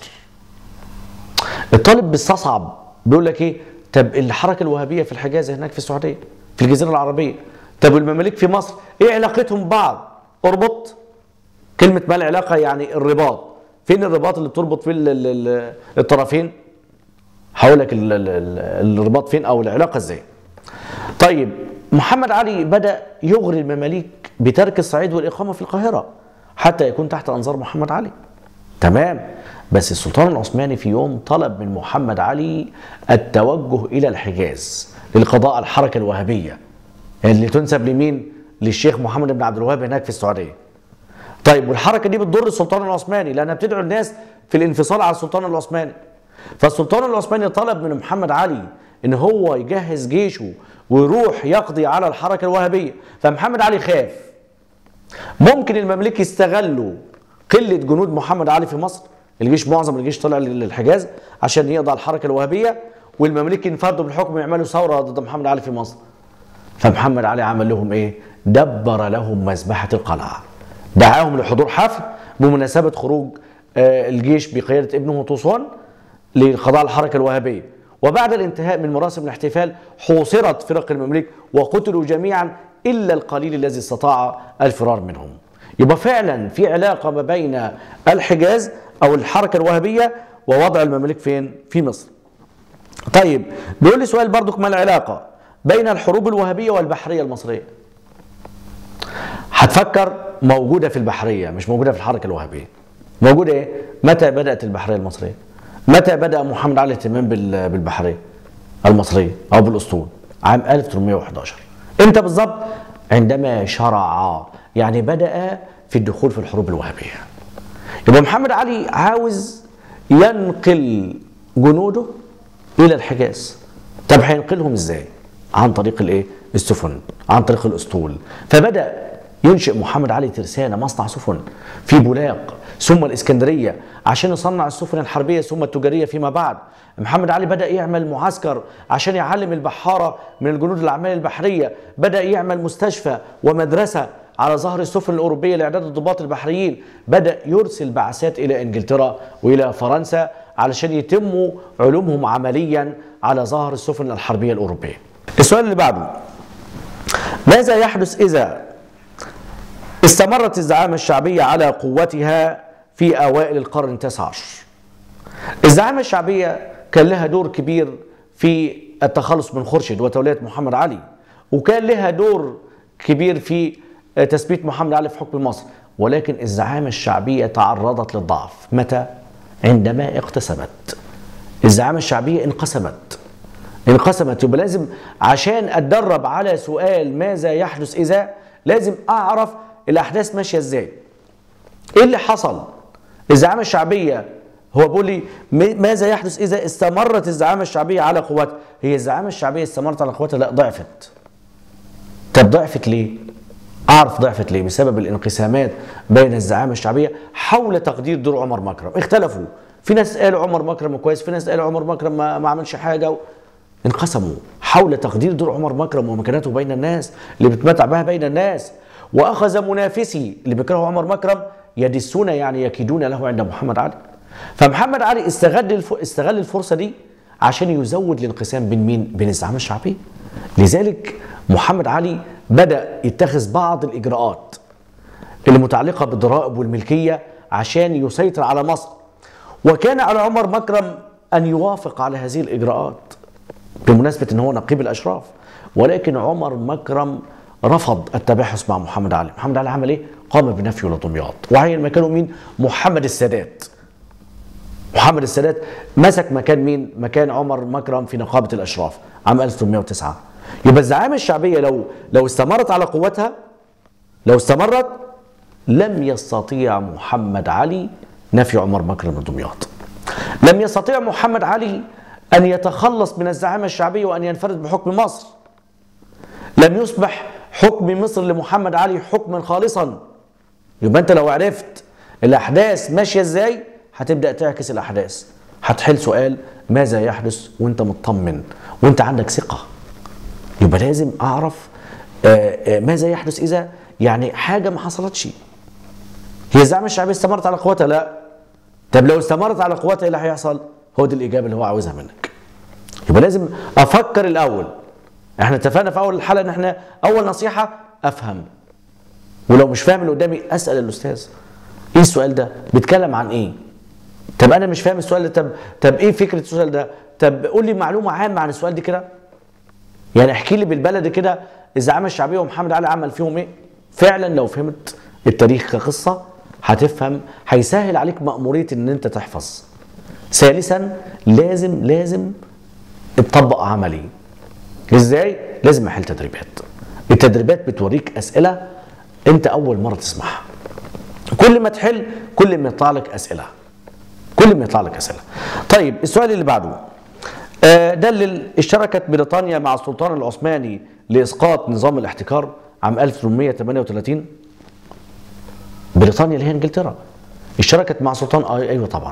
الطالب بيستصعب بيقول لك ايه طب الحركه الوهابيه في الحجاز هناك في السعوديه في الجزيره العربيه طب المماليك في مصر ايه علاقتهم ببعض اربط كلمه ما العلاقه يعني الرباط فين الرباط اللي بتربط فيه ال- ال- ال- الطرفين هقول لك ال- ال- ال- الرباط فين او العلاقه ازاي طيب محمد علي بدا يغري المماليك بترك الصعيد والاقامه في القاهره حتى يكون تحت انظار محمد علي تمام بس السلطان العثماني في يوم طلب من محمد علي التوجه الى الحجاز للقضاء على الحركه الوهابيه اللي تنسب لمين للشيخ محمد بن عبد الوهاب هناك في السعوديه طيب والحركه دي بتضر السلطان العثماني لانها بتدعو الناس في الانفصال على السلطان العثماني فالسلطان العثماني طلب من محمد علي ان هو يجهز جيشه ويروح يقضي على الحركه الوهابيه فمحمد علي خاف ممكن المماليك يستغلوا قله جنود محمد علي في مصر الجيش معظم الجيش طلع للحجاز عشان يقضي على الحركه الوهابيه والمماليك ينفردوا بالحكم ويعملوا ثوره ضد محمد علي في مصر فمحمد علي عمل لهم ايه دبر لهم مذبحه القلعه دعاهم لحضور حفل بمناسبه خروج آه، الجيش بقياده ابنه طوسون لقضاء الحركه الوهابيه وبعد الانتهاء من مراسم الاحتفال حوصرت فرق المماليك وقتلوا جميعا إلا القليل الذي استطاع الفرار منهم يبقى فعلا في علاقة ما بين الحجاز أو الحركة الوهابية ووضع المماليك فين؟ في مصر طيب بيقول لي سؤال برضك ما العلاقة بين الحروب الوهابية والبحرية المصرية هتفكر موجودة في البحرية مش موجودة في الحركة الوهابية موجودة ايه؟ متى بدأت البحرية المصرية؟ متى بدأ محمد علي الاهتمام بال- بالبحرية المصرية أو بالأسطول؟ عام 1811 امتى بالظبط؟ عندما شرع يعني بدأ في الدخول في الحروب الوهابية يبقى محمد علي عاوز ينقل جنوده الى الحجاز طب هينقلهم ازاي عن طريق الايه السفن عن طريق الاسطول فبدا ينشئ محمد علي ترسانه مصنع سفن في بولاق ثم الاسكندريه عشان يصنع السفن الحربيه ثم التجاريه فيما بعد محمد علي بدا يعمل معسكر عشان يعلم البحاره من الجنود الاعمال البحريه بدا يعمل مستشفى ومدرسه على ظهر السفن الأوروبية لإعداد الضباط البحريين بدأ يرسل بعثات إلى إنجلترا وإلى فرنسا علشان يتموا علومهم عمليا على ظهر السفن الحربية الأوروبية السؤال اللي بعده ماذا يحدث إذا استمرت الزعامة الشعبية على قوتها في أوائل القرن التاسع عشر الزعامة الشعبية كان لها دور كبير في التخلص من خورشيد وتولية محمد علي وكان لها دور كبير في تثبيت محمد علي في حكم مصر ولكن الزعامة الشعبية تعرضت للضعف متى؟ عندما اقتسمت الزعامة الشعبية انقسمت انقسمت يبقى لازم عشان اتدرب على سؤال ماذا يحدث اذا لازم اعرف الاحداث ماشيه ازاي ايه اللي حصل الزعامه الشعبيه هو بيقول لي م- ماذا يحدث اذا استمرت الزعامه الشعبيه على قوتها هي الزعامه الشعبيه استمرت على قوتها لا ضعفت طب ضعفت ليه اعرف ضعفت ليه بسبب الانقسامات بين الزعامه الشعبيه حول تقدير دور عمر مكرم اختلفوا في ناس قالوا عمر مكرم كويس في ناس قالوا عمر مكرم ما, ما عملش حاجه و... انقسموا حول تقدير دور عمر مكرم ومكانته بين الناس اللي بتمتع بها بين الناس واخذ منافسي اللي بيكرهوا عمر مكرم يدسون يعني يكيدون له عند محمد علي فمحمد علي استغل الف... استغل الفرصه دي عشان يزود الانقسام بين مين بين الزعامه الشعبيه لذلك محمد علي بدا يتخذ بعض الاجراءات اللي متعلقه بالضرائب والملكيه عشان يسيطر على مصر وكان على عمر مكرم ان يوافق على هذه الاجراءات بمناسبه ان هو نقيب الاشراف ولكن عمر مكرم رفض التباحث مع محمد علي محمد علي عمل ايه قام بنفيه لدمياط وعين مكانه مين محمد السادات محمد السادات مسك مكان مين مكان عمر مكرم في نقابه الاشراف عام 1809 يبقى الزعامه الشعبيه لو لو استمرت على قوتها لو استمرت لم يستطيع محمد علي نفي عمر مكرم من دمياط لم يستطيع محمد علي أن يتخلص من الزعامة الشعبية وأن ينفرد بحكم مصر لم يصبح حكم مصر لمحمد علي حكما خالصا يبقى أنت لو عرفت الأحداث ماشية إزاي هتبدأ تعكس الأحداث هتحل سؤال ماذا يحدث وأنت مطمن وأنت عندك ثقة يبقى لازم أعرف آه، آه، ماذا يحدث إذا يعني حاجة ما حصلتش هي الزعامة الشعبية استمرت على قوتها لا طب لو استمرت على قوتها ايه اللي هيحصل؟ هو دي الاجابه اللي هو عاوزها منك. يبقى لازم افكر الاول. احنا اتفقنا في اول الحلقه ان احنا اول نصيحه افهم. ولو مش فاهم اللي قدامي اسال الاستاذ. ايه السؤال ده؟ بيتكلم عن ايه؟ طب انا مش فاهم السؤال ده طب طب ايه فكره السؤال ده؟ طب قول لي معلومه عامه عن السؤال ده كده. يعني احكي لي بالبلد كده الزعامه الشعبيه ومحمد علي عمل فيهم ايه؟ فعلا لو فهمت التاريخ كقصه هتفهم هيسهل عليك مأمورية ان انت تحفظ ثالثا لازم لازم تطبق عملي ازاي لازم احل تدريبات التدريبات بتوريك اسئله انت اول مره تسمعها كل ما تحل كل ما يطلع لك اسئله كل ما يطلع لك اسئله طيب السؤال اللي بعده آه، دلل اشتركت بريطانيا مع السلطان العثماني لاسقاط نظام الاحتكار عام 1838 بريطانيا اللي هي انجلترا اشتركت مع سلطان آه ايوه طبعا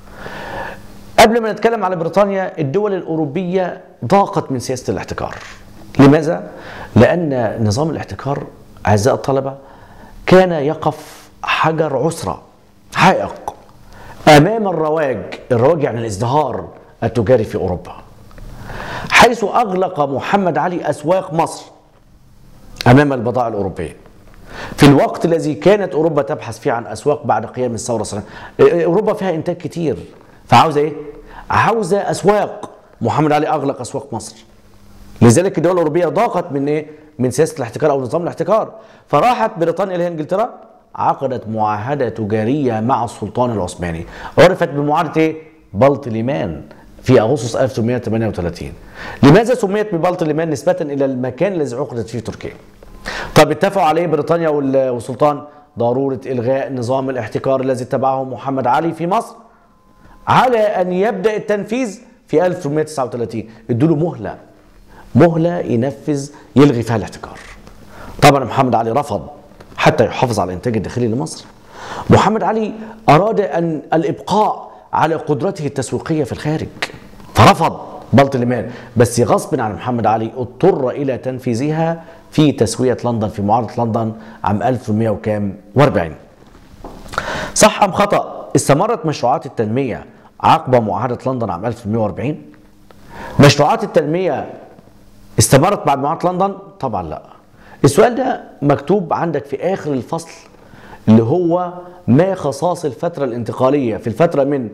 قبل ما نتكلم على بريطانيا الدول الاوروبيه ضاقت من سياسه الاحتكار لماذا لان نظام الاحتكار اعزائي الطلبه كان يقف حجر عسره حائق امام الرواج الرواج يعني الازدهار التجاري في اوروبا حيث اغلق محمد علي اسواق مصر امام البضائع الاوروبيه في الوقت الذي كانت اوروبا تبحث فيه عن اسواق بعد قيام الثوره الصناعيه اوروبا فيها انتاج كتير فعاوزه ايه عاوزه اسواق محمد علي اغلق اسواق مصر لذلك الدول الاوروبيه ضاقت من ايه من سياسه الاحتكار او نظام الاحتكار فراحت بريطانيا اللي هي انجلترا عقدت معاهده تجاريه مع السلطان العثماني عرفت بمعاهده ايه بلطليمان في اغسطس 1838 لماذا سميت ببلطليمان نسبه الى المكان الذي عقدت فيه تركيا طب اتفقوا عليه بريطانيا والسلطان ضروره الغاء نظام الاحتكار الذي اتبعه محمد علي في مصر على ان يبدا التنفيذ في 1839 ادوا له مهله مهله ينفذ يلغي فيها الاحتكار طبعا محمد علي رفض حتى يحافظ على الانتاج الداخلي لمصر محمد علي اراد ان الابقاء على قدرته التسويقيه في الخارج فرفض بلطلمان بس غصب عن محمد علي اضطر الى تنفيذها في تسويه لندن في معارضه لندن عام 1100 وكام و40 صح ام خطا استمرت مشروعات التنميه عقب معاهده لندن عام 1140 مشروعات التنميه استمرت بعد معاهده لندن طبعا لا السؤال ده مكتوب عندك في اخر الفصل اللي هو ما خصائص الفتره الانتقاليه في الفتره من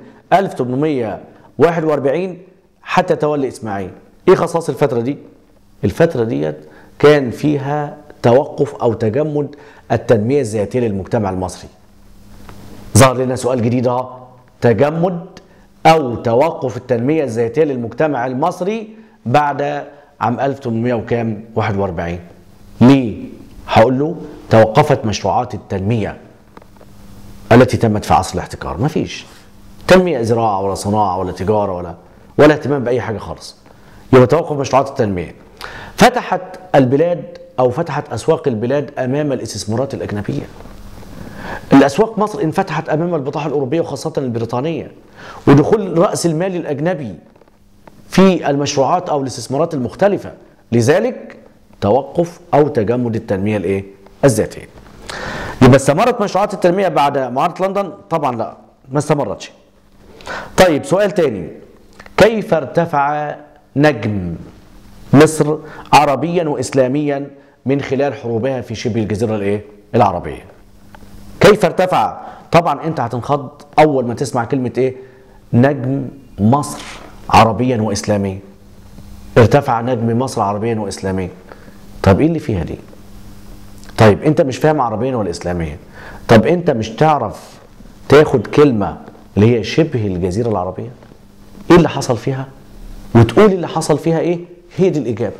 1841 حتى تولي اسماعيل ايه خصائص الفتره دي الفتره ديت كان فيها توقف او تجمد التنميه الذاتيه للمجتمع المصري ظهر لنا سؤال جديد اهو تجمد او توقف التنميه الذاتيه للمجتمع المصري بعد عام 1800 وكام 41 ليه هقول له توقفت مشروعات التنميه التي تمت في عصر الاحتكار ما فيش تنميه زراعه ولا صناعه ولا تجاره ولا ولا اهتمام باي حاجه خالص يبقى توقف مشروعات التنميه فتحت البلاد او فتحت اسواق البلاد امام الاستثمارات الاجنبيه الاسواق مصر انفتحت امام البضائع الاوروبيه وخاصه البريطانيه ودخول راس المال الاجنبي في المشروعات او الاستثمارات المختلفه لذلك توقف او تجمد التنميه الايه الذاتيه يبقى استمرت مشروعات التنميه بعد معاهده لندن طبعا لا ما استمرتش طيب سؤال تاني كيف ارتفع نجم مصر عربيا واسلاميا من خلال حروبها في شبه الجزيره الايه العربيه كيف ارتفع طبعا انت هتنخض اول ما تسمع كلمه ايه نجم مصر عربيا واسلاميا ارتفع نجم مصر عربيا واسلاميا طب ايه اللي فيها دي طيب انت مش فاهم عربيا ولا اسلاميا طب انت مش تعرف تاخد كلمه اللي هي شبه الجزيره العربيه ايه اللي حصل فيها وتقول اللي حصل فيها ايه هي دي الاجابه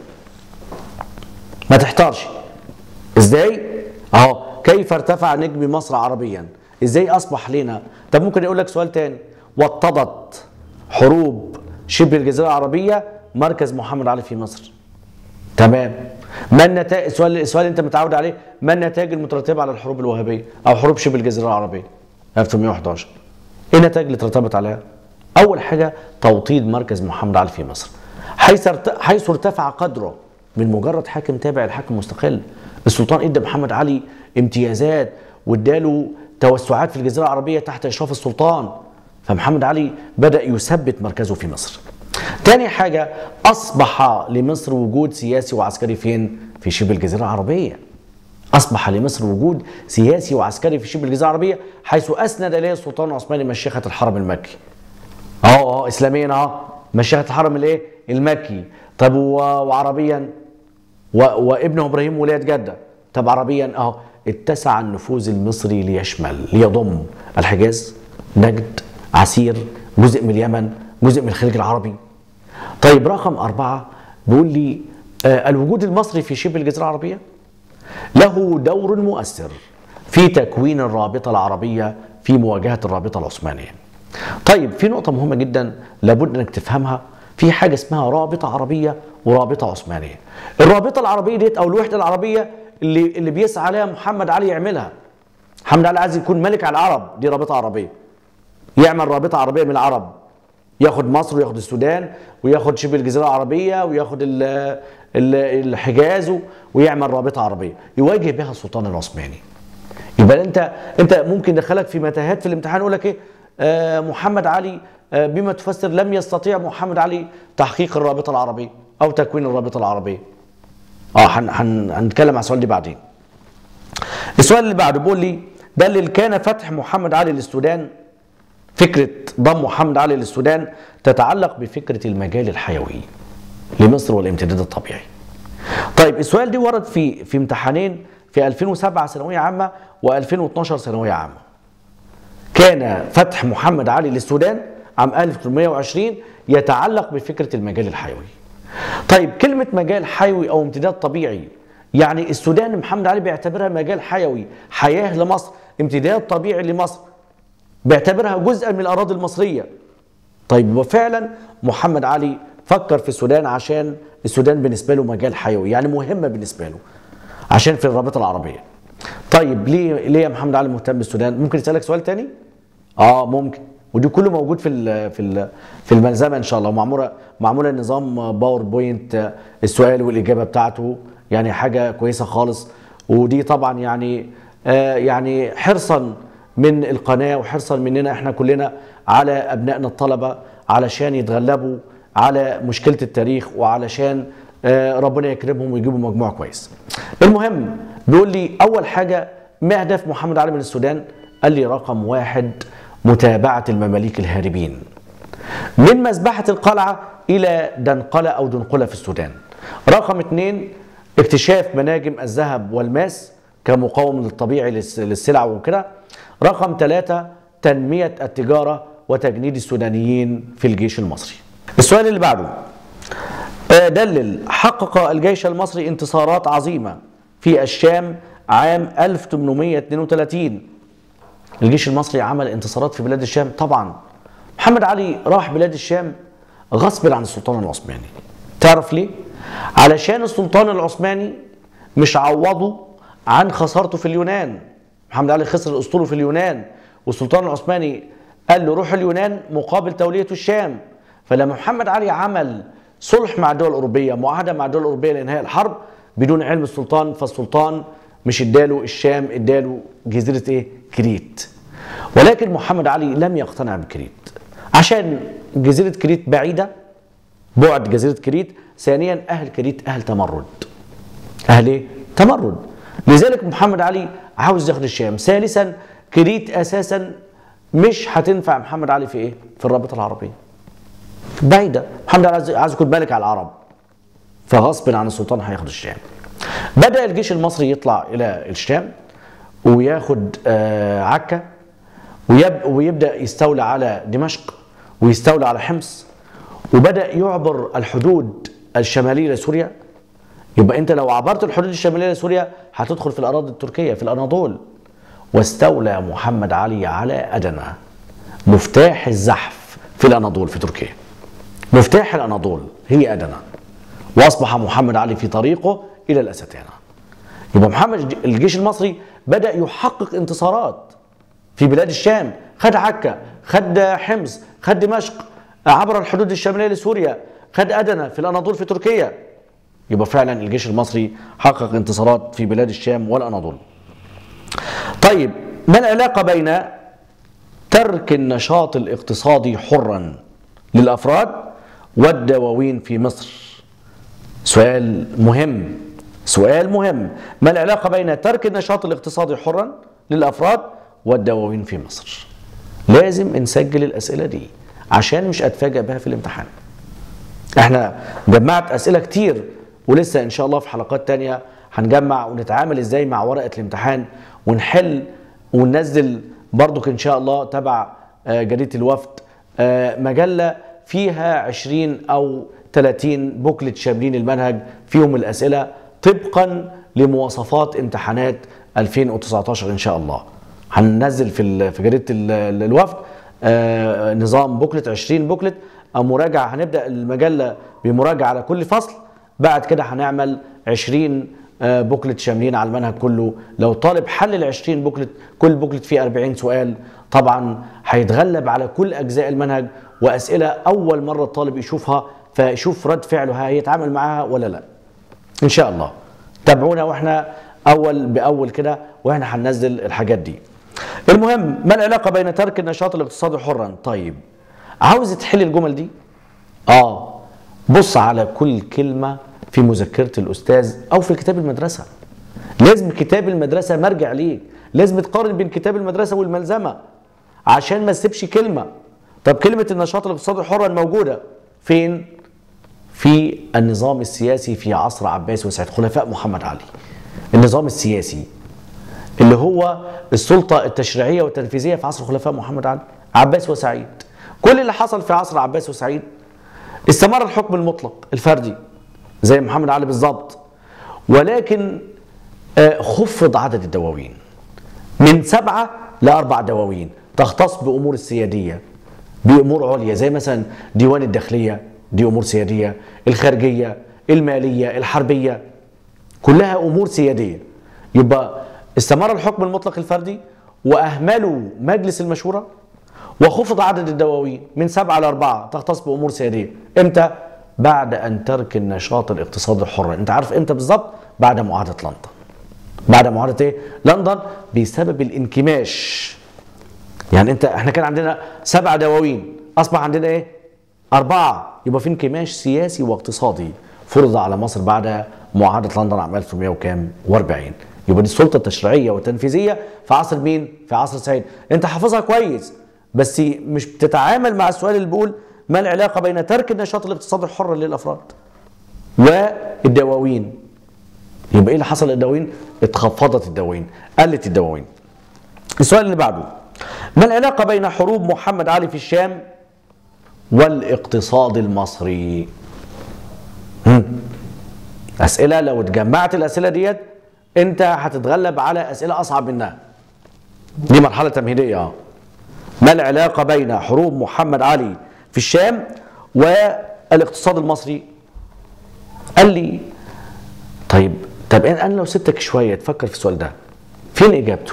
ما تحتارش ازاي اهو كيف ارتفع نجم مصر عربيا ازاي اصبح لنا طب ممكن يقول لك سؤال تاني واتضت حروب شبه الجزيره العربيه مركز محمد علي في مصر تمام ما النتائج السؤال السؤال اللي انت متعود عليه ما النتائج المترتبه على الحروب الوهابيه او حروب شبه الجزيره العربيه 1911 ايه النتائج اللي ترتبط عليها اول حاجه توطيد مركز محمد علي في مصر حيث حيث ارتفع قدره من مجرد حاكم تابع لحاكم مستقل السلطان ادى محمد علي امتيازات واداله توسعات في الجزيره العربيه تحت اشراف السلطان فمحمد علي بدا يثبت مركزه في مصر تاني حاجة أصبح لمصر وجود سياسي وعسكري فين؟ في شبه الجزيرة العربية أصبح لمصر وجود سياسي وعسكري في شبه الجزيرة العربية حيث أسند إليه السلطان العثماني مشيخة الحرم المكي أهو أهو إسلاميا أهو مشيخة الحرم الإيه؟ المكي طب وعربيا و... وابنه إبراهيم ولاية جدة طب عربيا أهو اتسع النفوذ المصري ليشمل ليضم الحجاز نجد عسير جزء من اليمن جزء من الخليج العربي طيب رقم أربعة بيقول لي آه الوجود المصري في شبه الجزيرة العربية له دور مؤثر في تكوين الرابطة العربية في مواجهة الرابطة العثمانية طيب في نقطة مهمة جدا لابد انك تفهمها في حاجة اسمها رابطة عربية ورابطة عثمانية الرابطة العربية ديت أو الوحدة العربية اللي اللي بيسعى عليها محمد علي يعملها محمد علي عايز يكون ملك على العرب دي رابطة عربية يعمل رابطة عربية من العرب ياخد مصر وياخد السودان وياخد شبه الجزيره العربيه وياخد الحجاز ويعمل رابطه عربيه يواجه بها السلطان العثماني يبقى انت انت ممكن دخلك في متاهات في الامتحان يقول لك ايه آه محمد علي آه بما تفسر لم يستطيع محمد علي تحقيق الرابطه العربيه او تكوين الرابطه العربيه اه هن- هن- هنتكلم على السؤال دي بعدين السؤال اللي بعده بيقول لي دلل كان فتح محمد علي للسودان فكرة ضم محمد علي للسودان تتعلق بفكرة المجال الحيوي لمصر والامتداد الطبيعي طيب السؤال دي ورد في في امتحانين في 2007 ثانوية عامة و2012 ثانوية عامة كان فتح محمد علي للسودان عام 1820 يتعلق بفكرة المجال الحيوي طيب كلمة مجال حيوي أو امتداد طبيعي يعني السودان محمد علي بيعتبرها مجال حيوي حياة لمصر امتداد طبيعي لمصر بيعتبرها جزءا من الأراضي المصرية طيب وفعلا محمد علي فكر في السودان عشان السودان بالنسبة له مجال حيوي يعني مهمة بالنسبة له عشان في الرابطة العربية طيب ليه ليه يا محمد علي مهتم بالسودان ممكن اسالك سؤال تاني اه ممكن ودي كله موجود في ال في ال في الملزمه ان شاء الله معموله معموله نظام باوربوينت السؤال والاجابه بتاعته يعني حاجه كويسه خالص ودي طبعا يعني آه يعني حرصا من القناه وحرصا مننا احنا كلنا على ابنائنا الطلبه علشان يتغلبوا على مشكله التاريخ وعلشان آه ربنا يكرمهم ويجيبوا مجموع كويس. المهم بيقول لي اول حاجه ما اهداف محمد علي من السودان؟ قال لي رقم واحد متابعه المماليك الهاربين. من مذبحه القلعه الى دنقله او دنقله في السودان. رقم اثنين اكتشاف مناجم الذهب والماس كمقاوم للطبيعي للس- للسلع وكده. رقم ثلاثه تنميه التجاره وتجنيد السودانيين في الجيش المصري. السؤال اللي بعده آه، دلل حقق الجيش المصري انتصارات عظيمة في الشام عام 1832 الجيش المصري عمل انتصارات في بلاد الشام طبعا محمد علي راح بلاد الشام غصب عن السلطان العثماني تعرف ليه؟ علشان السلطان العثماني مش عوضه عن خسارته في اليونان محمد علي خسر اسطوله في اليونان والسلطان العثماني قال له روح اليونان مقابل تولية الشام فلما محمد علي عمل صلح مع الدول الأوروبية معاهدة مع الدول الأوروبية لإنهاء الحرب بدون علم السلطان فالسلطان مش اداله الشام اداله جزيرة ايه؟ كريت ولكن محمد علي لم يقتنع بكريت عشان جزيرة كريت بعيدة بعد جزيرة كريت ثانيا أهل كريت أهل تمرد أهل إيه؟ تمرد لذلك محمد علي عاوز ياخد الشام ثالثا كريت أساسا مش هتنفع محمد علي في إيه؟ في الرابطة العربية بعيدة محمد علي عايز- عايز يكون ملك على العرب فغصب عن السلطان هياخد الشام بدأ الجيش المصري يطلع إلى الشام وياخد آه، عكا ويب ويبدأ يستولى على دمشق ويستولى على حمص وبدأ يعبر الحدود الشمالية لسوريا يبقى انت لو عبرت الحدود الشماليه لسوريا هتدخل في الاراضي التركيه في الاناضول واستولى محمد علي على ادنى مفتاح الزحف في الاناضول في تركيا مفتاح الاناضول هي ادنى واصبح محمد علي في طريقه الى الاستانه يبقى محمد الجيش المصري بدا يحقق انتصارات في بلاد الشام خد عكا خد حمص خد دمشق عبر الحدود الشماليه لسوريا خد ادنى في الاناضول في تركيا يبقى فعلا الجيش المصري حقق انتصارات في بلاد الشام والاناضول. طيب ما العلاقه بين ترك النشاط الاقتصادي حرا للافراد والدواوين في مصر؟ سؤال مهم سؤال مهم ما العلاقه بين ترك النشاط الاقتصادي حرا للافراد والدواوين في مصر؟ لازم نسجل الاسئله دي عشان مش اتفاجئ بها في الامتحان. احنا جمعت اسئله كتير ولسه ان شاء الله في حلقات تانية هنجمع ونتعامل ازاي مع ورقه الامتحان ونحل وننزل برضك ان شاء الله تبع آه، جريده الوفد آه، مجله فيها 20 او 30 بوكلت شاملين المنهج فيهم الاسئله طبقا لمواصفات امتحانات 2019 ان شاء الله هننزل في ال- في جريده ال- ال- الوفد آه، نظام بوكلت 20 بوكلت او مراجعه هنبدا المجله بمراجعه على كل فصل بعد كده هنعمل 20 آه، بوكلت شاملين على المنهج كله لو طالب حل ال 20 بوكلت كل بوكلت فيه 40 سؤال طبعا هيتغلب على كل اجزاء المنهج واسئله اول مره الطالب يشوفها فيشوف رد فعله هيتعامل معاها ولا لا ان شاء الله تابعونا واحنا اول باول كده واحنا هننزل الحاجات دي المهم ما العلاقه بين ترك النشاط الاقتصادي حرا طيب عاوز تحل الجمل دي اه بص على كل كلمه في مذكره الاستاذ او في كتاب المدرسه لازم كتاب المدرسه مرجع ليك لازم تقارن بين كتاب المدرسه والملزمه عشان ما تسيبش كلمه طب كلمه النشاط الاقتصادي الحر الموجوده فين في النظام السياسي في عصر عباس وسعيد خلفاء محمد علي النظام السياسي اللي هو السلطه التشريعيه والتنفيذيه في عصر خلفاء محمد علي عباس وسعيد كل اللي حصل في عصر عباس وسعيد استمر الحكم المطلق الفردي زي محمد علي بالظبط ولكن آه، خفض عدد الدواوين من سبعة لأربع دواوين تختص بأمور السيادية بأمور عليا زي مثلا ديوان الداخلية دي أمور سيادية الخارجية المالية الحربية كلها أمور سيادية يبقى استمر الحكم المطلق الفردي وأهملوا مجلس المشورة وخفض عدد الدواوين من سبعة لأربعة تختص بأمور سيادية إمتى؟ بعد أن ترك النشاط الاقتصادي الحر أنت عارف إمتى بالظبط؟ بعد معاهدة لندن بعد معاهدة إيه؟ لندن بسبب الانكماش يعني أنت إحنا كان عندنا سبع دواوين أصبح عندنا إيه؟ أربعة يبقى في انكماش سياسي واقتصادي فرض على مصر بعد معاهدة لندن عام 1840 يبقى دي السلطة التشريعية والتنفيذية في عصر مين؟ في عصر سعيد أنت حافظها كويس بس مش بتتعامل مع السؤال اللي بيقول ما العلاقة بين ترك النشاط الاقتصادي الحر للأفراد والدواوين يبقى ايه اللي حصل للدواوين؟ اتخفضت الدواوين قلت الدواوين السؤال اللي بعده ما العلاقة بين حروب محمد علي في الشام والاقتصاد المصري هم. أسئلة لو اتجمعت الأسئلة ديت أنت هتتغلب على أسئلة أصعب منها دي مرحلة تمهيدية اه ما العلاقة بين حروب محمد علي في الشام والاقتصاد المصري قال لي طيب طب انا لو سبتك شويه تفكر في السؤال ده فين اجابته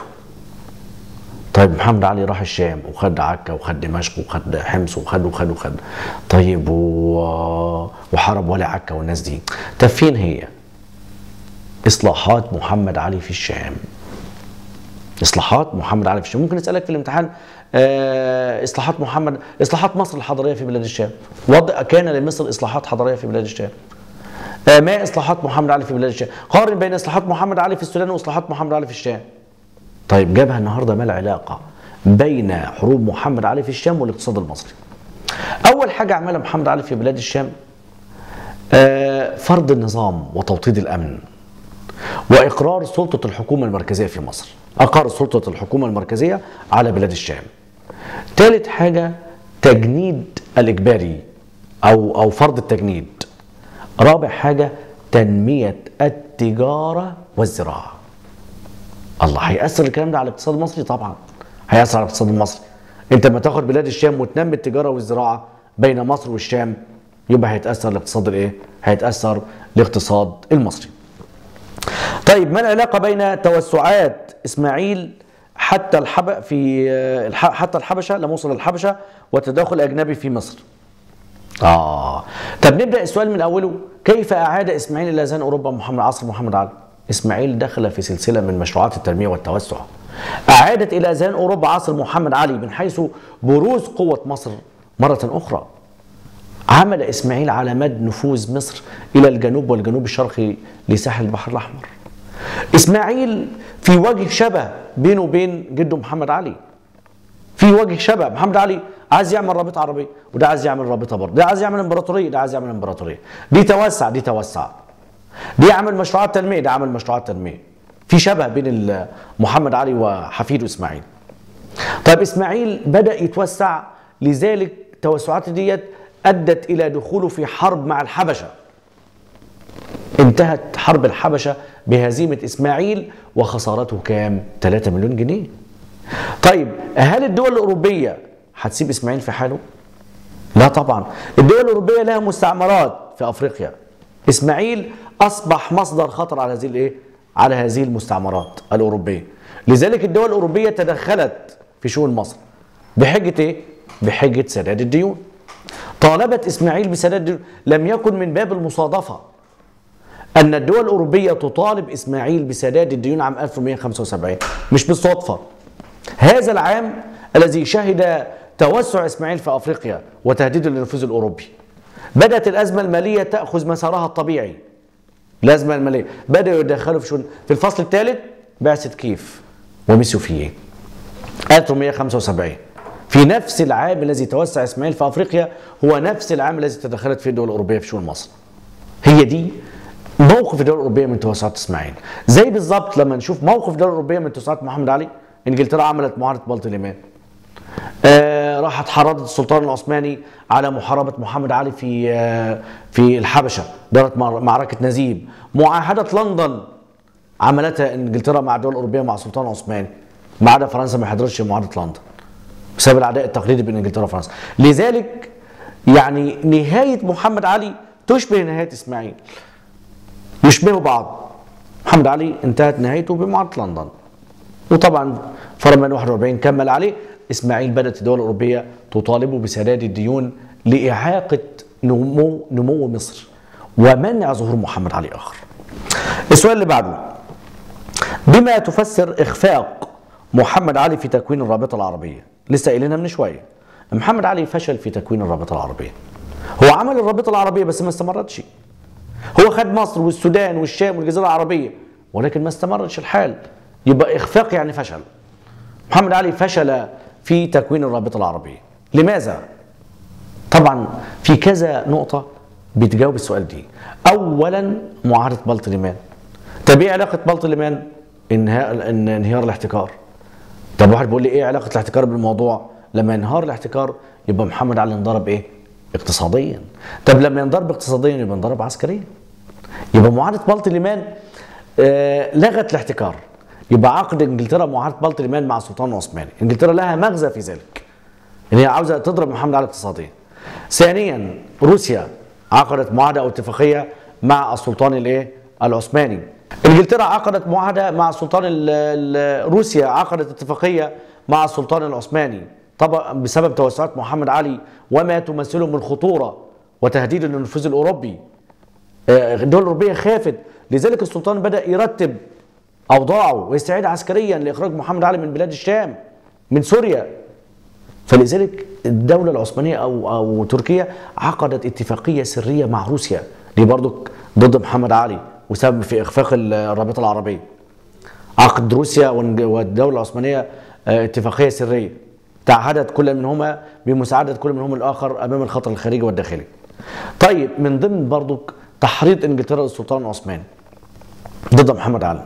طيب محمد علي راح الشام وخد عكا وخد دمشق وخد حمص وخد وخد وخد طيب و... وحارب ولي عكا والناس دي طب فين هي اصلاحات محمد علي في الشام اصلاحات محمد علي في الشام ممكن اسالك في الامتحان آه، اصلاحات محمد اصلاحات مصر الحضاريه في بلاد الشام وضع كان لمصر اصلاحات حضاريه في بلاد الشام آه، ما اصلاحات محمد علي في بلاد الشام قارن بين اصلاحات محمد علي في السودان واصلاحات محمد علي في الشام طيب جابها النهارده ما العلاقه بين حروب محمد علي في الشام والاقتصاد المصري اول حاجه عملها محمد علي في بلاد الشام آه، فرض النظام وتوطيد الامن واقرار سلطه الحكومه المركزيه في مصر اقر سلطه الحكومه المركزيه على بلاد الشام ثالث حاجه تجنيد الاجباري او او فرض التجنيد رابع حاجه تنميه التجاره والزراعه الله هيأثر الكلام ده على الاقتصاد المصري طبعا هيأثر على الاقتصاد المصري انت لما تاخد بلاد الشام وتنمي التجاره والزراعه بين مصر والشام يبقى هيتأثر الاقتصاد الايه هيتأثر الاقتصاد المصري طيب ما العلاقة بين توسعات إسماعيل حتى الحب في الح- حتى الحبشة لما وصل الحبشة والتداخل الأجنبي في مصر؟ آه طب نبدأ السؤال من أوله كيف أعاد إسماعيل إلى أذهان أوروبا محمد عصر محمد علي؟ إسماعيل دخل في سلسلة من مشروعات التنمية والتوسع أعادت إلى أذهان أوروبا عصر محمد علي من حيث بروز قوة مصر مرة أخرى عمل إسماعيل على مد نفوذ مصر إلى الجنوب والجنوب الشرقي لساحل البحر الأحمر إسماعيل في وجه شبه بينه وبين جده محمد علي في وجه شبه محمد علي عايز يعمل رابطه عربيه وده عايز يعمل رابطه برضه ده عايز يعمل امبراطوريه ده عايز يعمل امبراطوريه دي توسع دي توسع دي عمل مشروعات تنميه ده عمل مشروعات تنميه في شبه بين ال- محمد علي وحفيده اسماعيل طيب اسماعيل بدا يتوسع لذلك توسعاته ديت ادت الى دخوله في حرب مع الحبشه انتهت حرب الحبشه بهزيمه اسماعيل وخسارته كام 3 مليون جنيه طيب هل الدول الاوروبيه هتسيب اسماعيل في حاله لا طبعا الدول الاوروبيه لها مستعمرات في افريقيا اسماعيل اصبح مصدر خطر على هذه الايه على هذه المستعمرات الاوروبيه لذلك الدول الاوروبيه تدخلت في شؤون مصر بحجه ايه بحجه سداد الديون طالبت اسماعيل بسداد الديون لم يكن من باب المصادفه ان الدول الاوروبيه تطالب اسماعيل بسداد الديون عام 1175 مش بالصدفه هذا العام الذي شهد توسع اسماعيل في افريقيا وتهديده للنفوذ الاوروبي بدات الازمه الماليه تاخذ مسارها الطبيعي الازمه الماليه بداوا يتدخلوا في شؤون في الفصل الثالث بعثه كيف وميسيو فيه 1875 في نفس العام الذي توسع اسماعيل في افريقيا هو نفس العام الذي تدخلت فيه الدول الاوروبيه في شؤون مصر هي دي موقف الدول الاوروبيه من توسعات اسماعيل زي بالظبط لما نشوف موقف الدول الاوروبيه من توسعات محمد علي انجلترا عملت معاهده بلطيليمان آه راحت حرضت السلطان العثماني على محاربه محمد علي في آه في الحبشه دارت معركه نزيب معاهده لندن عملتها انجلترا مع الدول الاوروبيه مع السلطان العثماني ما عدا فرنسا ما حضرتش معاهده لندن بسبب العداء التقليدي بين انجلترا وفرنسا لذلك يعني نهايه محمد علي تشبه نهايه اسماعيل يشبهوا بعض محمد علي انتهت نهايته بمعاهده لندن وطبعا فرمان 41 كمل عليه اسماعيل بدات الدول الاوروبيه تطالبه بسداد الديون لاعاقه نمو نمو مصر ومنع ظهور محمد علي اخر. السؤال اللي بعده بما تفسر اخفاق محمد علي في تكوين الرابطه العربيه؟ لسه قايلينها من شويه. محمد علي فشل في تكوين الرابطه العربيه. هو عمل الرابطه العربيه بس ما استمرتش. هو خد مصر والسودان والشام والجزيره العربيه ولكن ما استمرتش الحال يبقى اخفاق يعني فشل. محمد علي فشل في تكوين الرابطه العربيه. لماذا؟ طبعا في كذا نقطه بتجاوب السؤال دي. اولا معاهده بلطلمان. طب ايه علاقه بلطلمان؟ انهاء ان انهيار الاحتكار. طب واحد بيقول لي ايه علاقه الاحتكار بالموضوع؟ لما ينهار الاحتكار يبقى محمد علي انضرب ايه؟ اقتصاديا. طب لما ينضرب اقتصاديا يبقى انضرب عسكريا. يبقى معاهده بلطلمان آه لغت الاحتكار. يبقى عقد انجلترا معاهده بلطلمان مع السلطان العثماني، انجلترا لها مغزى في ذلك. ان هي عاوزه تضرب محمد علي اقتصاديا. ثانيا روسيا عقدت معاهده او اتفاقيه مع السلطان الايه؟ العثماني. انجلترا عقدت معاهده مع السلطان روسيا عقدت اتفاقيه مع السلطان العثماني طبعا بسبب توسعات محمد علي وما تمثله من خطوره وتهديد للنفوذ الاوروبي. الدول الاوروبيه خافت لذلك السلطان بدا يرتب اوضاعه ويستعد عسكريا لاخراج محمد علي من بلاد الشام من سوريا فلذلك الدوله العثمانيه او او تركيا عقدت اتفاقيه سريه مع روسيا دي برضو ضد محمد علي وسبب في اخفاق الرابطه العربيه عقد روسيا والدوله العثمانيه اتفاقيه سريه تعهدت كل منهما بمساعده كل منهم الاخر امام الخطر الخارجي والداخلي طيب من ضمن برضو تحريض انجلترا للسلطان العثماني ضد محمد علي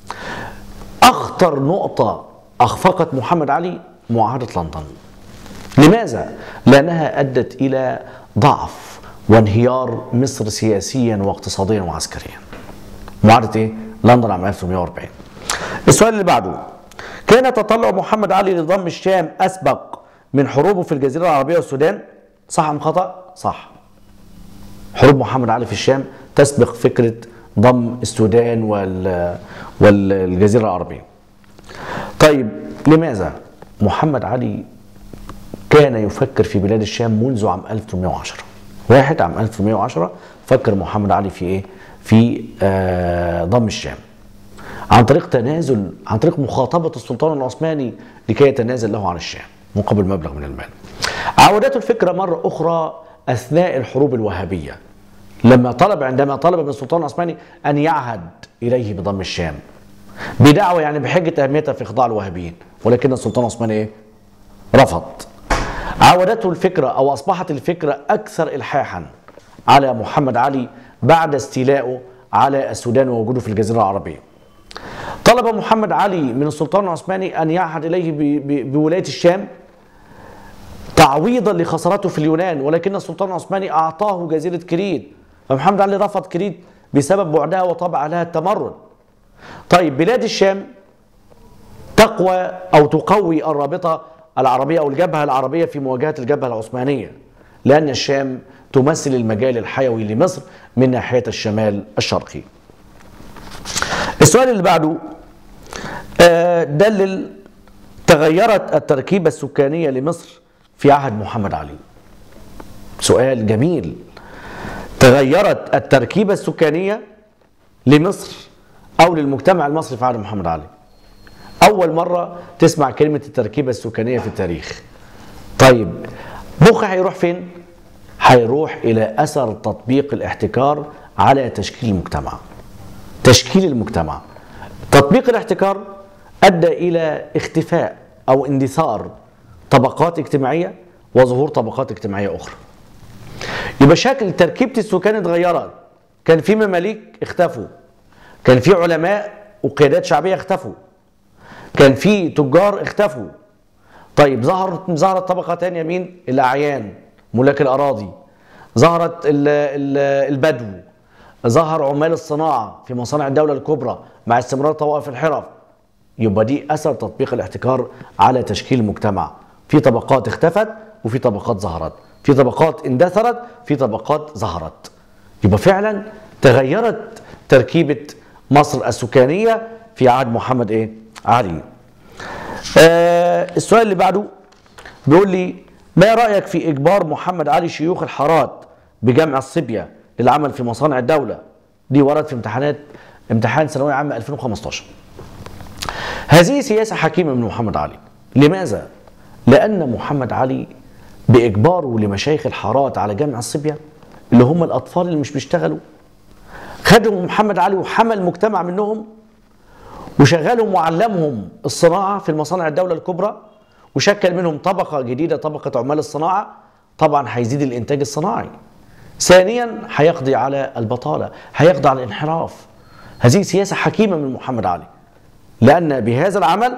اخطر نقطه اخفقت محمد علي معاهده لندن لماذا لانها ادت الى ضعف وانهيار مصر سياسيا واقتصاديا وعسكريا معاهده ايه لندن عام 1940 السؤال اللي بعده كان تطلع محمد علي لضم الشام اسبق من حروبه في الجزيره العربيه والسودان صح ام خطا صح حروب محمد علي في الشام تسبق فكره ضم السودان وال والجزيره العربيه طيب لماذا محمد علي كان يفكر في بلاد الشام منذ عام 1810 واحد عام 1810 فكر محمد علي في ايه في آه ضم الشام عن طريق تنازل عن طريق مخاطبة السلطان العثماني لكي يتنازل له عن الشام مقابل مبلغ من المال عودته الفكرة مرة أخرى أثناء الحروب الوهابية لما طلب عندما طلب من السلطان العثماني أن يعهد إليه بضم الشام بدعوة يعني بحجة أهميتها في إخضاع الوهابيين ولكن السلطان العثماني إيه؟ رفض عودته الفكرة أو أصبحت الفكرة أكثر إلحاحا على محمد علي بعد استيلائه على السودان ووجوده في الجزيرة العربية طلب محمد علي من السلطان العثماني أن يعهد إليه بولاية الشام تعويضا لخسارته في اليونان ولكن السلطان العثماني أعطاه جزيرة كريت فمحمد علي رفض كريت بسبب بعدها وطبع عليها التمرد طيب بلاد الشام تقوى أو تقوي الرابطة العربية أو الجبهة العربية في مواجهة الجبهة العثمانية لأن الشام تمثل المجال الحيوي لمصر من ناحية الشمال الشرقي السؤال اللي بعده دلل تغيرت التركيبة السكانية لمصر في عهد محمد علي سؤال جميل تغيرت التركيبة السكانية لمصر أو للمجتمع المصري في عهد محمد علي أول مرة تسمع كلمة التركيبة السكانية في التاريخ طيب مخي هيروح فين؟ هيروح إلى أثر تطبيق الاحتكار على تشكيل المجتمع تشكيل المجتمع تطبيق الاحتكار ادى الى اختفاء او اندثار طبقات اجتماعيه وظهور طبقات اجتماعيه اخرى يبقى شكل تركيبه السكان اتغيرت كان في مماليك اختفوا كان في علماء وقيادات شعبيه اختفوا كان في تجار اختفوا طيب ظهرت ظهرت طبقه ثانيه مين الاعيان ملاك الاراضي ظهرت ال ال البدو ظهر عمال الصناعه في مصانع الدوله الكبرى مع استمرار طوائف الحرف يبقى دي اثر تطبيق الاحتكار على تشكيل المجتمع في طبقات اختفت وفي طبقات ظهرت في طبقات اندثرت في طبقات ظهرت يبقى فعلا تغيرت تركيبه مصر السكانيه في عهد محمد ايه علي آه السؤال اللي بعده بيقول لي ما رايك في اجبار محمد علي شيوخ الحارات بجمع الصبيه للعمل في مصانع الدوله دي ورد في امتحانات امتحان ثانويه عامه 2015 هذه سياسه حكيمه من محمد علي لماذا لان محمد علي باجباره لمشايخ الحارات على جمع الصبيه اللي هم الاطفال اللي مش بيشتغلوا خدهم محمد علي وحمل مجتمع منهم وشغلهم وعلمهم الصناعه في المصانع الدوله الكبرى وشكل منهم طبقه جديده طبقه عمال الصناعه طبعا هيزيد الانتاج الصناعي ثانيا هيقضي على البطاله هيقضي على الانحراف هذه سياسه حكيمه من محمد علي لان بهذا العمل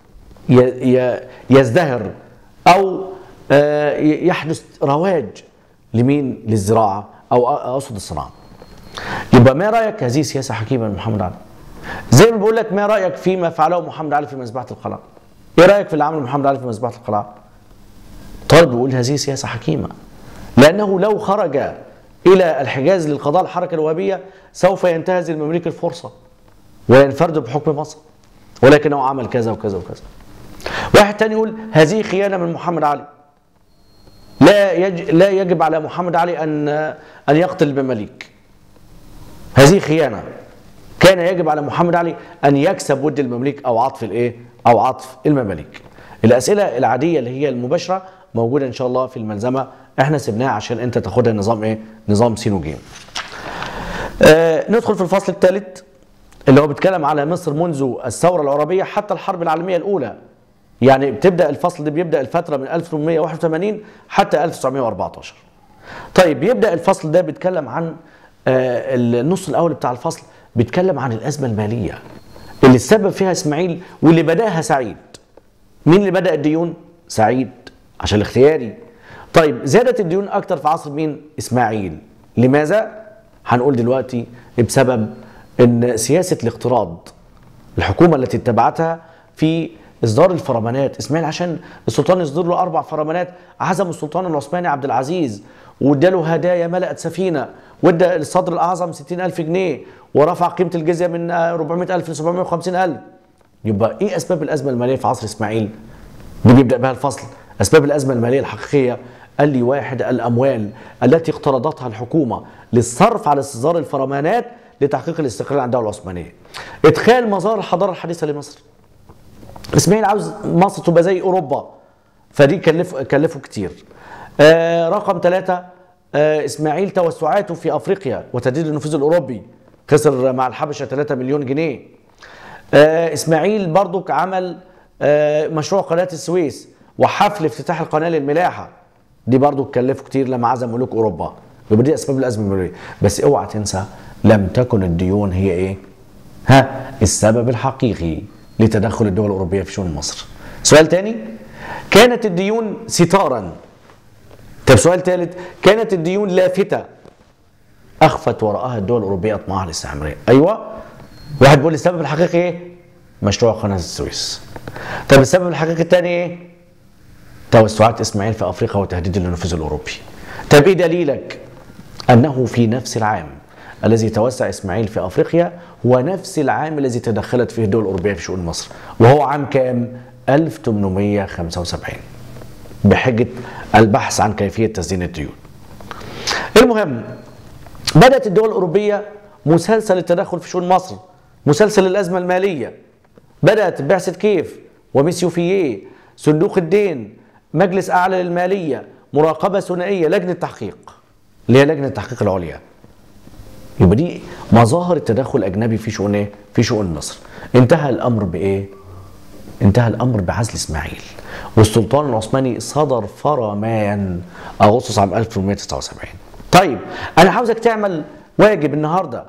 يزدهر او يحدث رواج لمين للزراعه او اقصد الصناعه يبقى ما رايك هذه سياسه حكيمه من محمد علي زي ما بقول لك ما رايك فيما فعله محمد علي في مذبحه القلاع ايه رايك في اللي عمله محمد علي في مذبحه القلاع طالب بيقول هذه سياسه حكيمه لانه لو خرج الى الحجاز للقضاء الحركه الوهابيه سوف ينتهز المماليك الفرصه وينفرد بحكم مصر ولكنه عمل كذا وكذا وكذا واحد تاني يقول هذه خيانه من محمد علي لا يج... لا يجب على محمد علي ان ان يقتل المماليك هذه خيانه كان يجب على محمد علي ان يكسب ود المماليك او عطف الايه او عطف المماليك الاسئله العاديه اللي هي المباشره موجوده ان شاء الله في الملزمه احنا سبناها عشان انت تاخدها نظام ايه نظام سين وجيم آه ندخل في الفصل الثالث اللي هو بيتكلم على مصر منذ الثوره العربيه حتى الحرب العالميه الاولى يعني بتبدا الفصل ده بيبدا الفتره من 1881 حتى 1914 طيب بيبدا الفصل ده بيتكلم عن آه النص الاول بتاع الفصل بيتكلم عن الازمه الماليه اللي السبب فيها اسماعيل واللي بداها سعيد مين اللي بدا الديون سعيد عشان الاختياري طيب زادت الديون اكتر في عصر مين اسماعيل لماذا هنقول دلوقتي بسبب ان سياسه الاقتراض الحكومه التي اتبعتها في اصدار الفرمانات اسماعيل عشان السلطان يصدر له اربع فرمانات عزم السلطان العثماني عبد العزيز واداله هدايا ملأت سفينه وادى الصدر الاعظم 60000 جنيه ورفع قيمه الجزيه من 400000 ل 750000 يبقى ايه اسباب الازمه الماليه في عصر اسماعيل؟ دي بيبدا بها الفصل اسباب الازمه الماليه الحقيقيه قال لي واحد الاموال التي اقترضتها الحكومه للصرف على استصدار الفرمانات لتحقيق الاستقلال عن الدوله العثمانيه. ادخال مظاهر الحضاره الحديثه لمصر. اسماعيل عاوز مصر تبقى زي اوروبا فدي كلف كلفه كتير. آه رقم ثلاثه آه اسماعيل توسعاته في افريقيا وتجديد النفوذ الاوروبي خسر مع الحبشه 3 مليون جنيه. آه اسماعيل برضك عمل آه مشروع قناه السويس وحفل افتتاح القناه للملاحه دي برضو تكلفه كتير لما عزم ملوك اوروبا يبقى دي اسباب الازمه الماليه بس اوعى تنسى لم تكن الديون هي ايه؟ ها السبب الحقيقي لتدخل الدول الاوروبيه في شؤون مصر. سؤال تاني كانت الديون ستارا طب سؤال ثالث كانت الديون لافته اخفت وراءها الدول الاوروبيه اطماعها الاستعماريه ايوه واحد بيقول لي السبب الحقيقي ايه؟ مشروع قناه السويس. طب السبب الحقيقي الثاني ايه؟ توسعات اسماعيل في افريقيا وتهديد النفوذ الاوروبي. طب ايه دليلك؟ انه في نفس العام الذي توسع اسماعيل في افريقيا هو نفس العام الذي تدخلت فيه الدول الاوروبيه في شؤون مصر وهو عام كام؟ 1875 بحجه البحث عن كيفيه تسديد الديون. المهم بدات الدول الاوروبيه مسلسل التدخل في شؤون مصر مسلسل الازمه الماليه بدات بعثه كيف وميسيوفييه صندوق الدين مجلس اعلى للماليه مراقبه ثنائيه لجنه تحقيق اللي هي لجنه التحقيق العليا يبقى دي مظاهر التدخل الاجنبي في شؤون ايه؟ في شؤون مصر. انتهى الامر بايه؟ انتهى الامر بعزل اسماعيل والسلطان العثماني صدر فرمان اغسطس عام 1879 طيب انا عاوزك تعمل واجب النهارده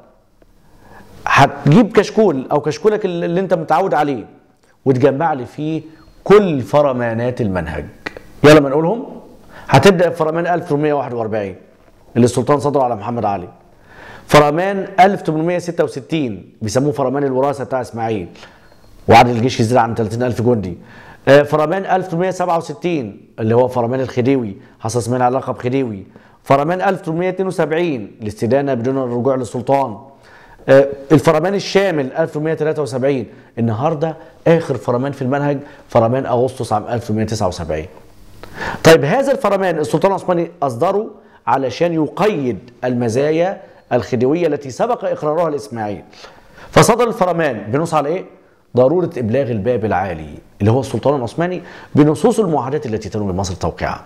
هتجيب كشكول او كشكولك اللي انت متعود عليه وتجمع لي فيه كل فرمانات المنهج يلا ما نقولهم هتبدا بفرمان 1841 اللي السلطان صدره على محمد علي فرمان 1866 بيسموه فرمان الوراثه بتاع اسماعيل وعدد الجيش يزيد عن 30000 جندي آه، فرمان 1867 اللي هو فرمان الخديوي حصل اسمنا على لقب خديوي فرمان 1872 الاستدانه بدون الرجوع للسلطان آه، الفرمان الشامل 1873 النهارده اخر فرمان في المنهج فرمان اغسطس عام 1879 طيب هذا الفرمان السلطان العثماني اصدره علشان يقيد المزايا الخديويه التي سبق اقرارها لاسماعيل فصدر الفرمان بنص على ايه ضروره ابلاغ الباب العالي اللي هو السلطان العثماني بنصوص المعاهدات التي تنوي مصر توقيعها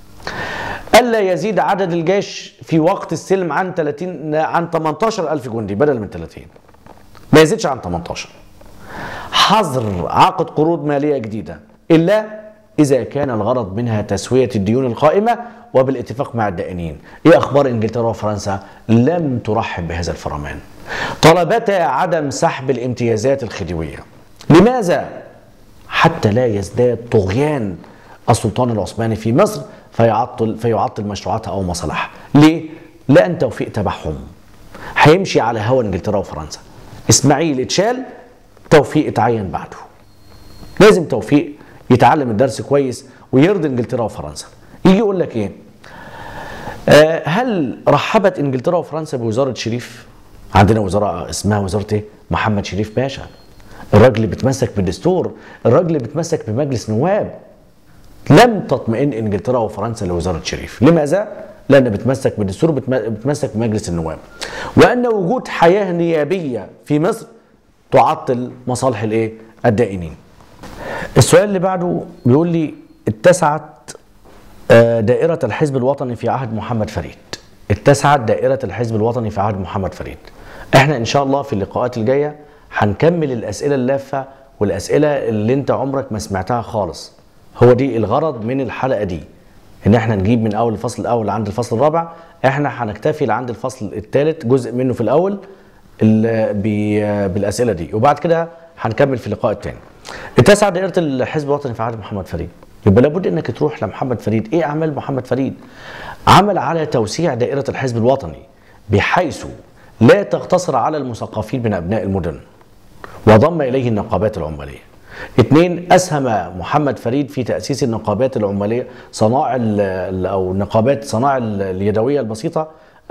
الا يزيد عدد الجيش في وقت السلم عن 30 عن 18000 جندي بدل من 30 ما يزيدش عن 18 حظر عقد قروض ماليه جديده الا اذا كان الغرض منها تسويه الديون القائمه وبالاتفاق مع الدائنين ايه اخبار انجلترا وفرنسا لم ترحب بهذا الفرمان طلبتا عدم سحب الامتيازات الخديويه لماذا حتى لا يزداد طغيان السلطان العثماني في مصر فيعطل فيعطل مشروعاتها او مصالحها ليه لان توفيق تبعهم هيمشي على هوى انجلترا وفرنسا اسماعيل اتشال توفيق اتعين بعده لازم توفيق يتعلم الدرس كويس ويرضي انجلترا وفرنسا يجي يقول لك ايه آه هل رحبت انجلترا وفرنسا بوزاره شريف عندنا وزاره اسمها وزاره ايه محمد شريف باشا الراجل اللي بيتمسك بالدستور الراجل اللي بيتمسك بمجلس نواب لم تطمئن انجلترا وفرنسا لوزاره شريف لماذا لان بتمسك بالدستور بتمسك بمجلس النواب وان وجود حياه نيابيه في مصر تعطل مصالح الايه الدائنين السؤال اللي بعده بيقول لي اتسعت آه، دائرة الحزب الوطني في عهد محمد فريد اتسعت دائرة الحزب الوطني في عهد محمد فريد احنا ان شاء الله في اللقاءات الجاية هنكمل الاسئلة اللافة والاسئلة اللي انت عمرك ما سمعتها خالص هو دي الغرض من الحلقة دي ان احنا نجيب من اول الفصل الاول عند الفصل الرابع احنا هنكتفي لعند الفصل الثالث جزء منه في الاول ال- بي- بالاسئله دي وبعد كده هنكمل في اللقاء الثاني اتسع دائره الحزب الوطني في عهد محمد فريد يبقى لابد انك تروح لمحمد فريد ايه اعمال محمد فريد عمل على توسيع دائره الحزب الوطني بحيث لا تقتصر على المثقفين من ابناء المدن وضم اليه النقابات العماليه اثنين اسهم محمد فريد في تاسيس النقابات العماليه صناع ال- ال- او نقابات صناع ال- اليدويه البسيطه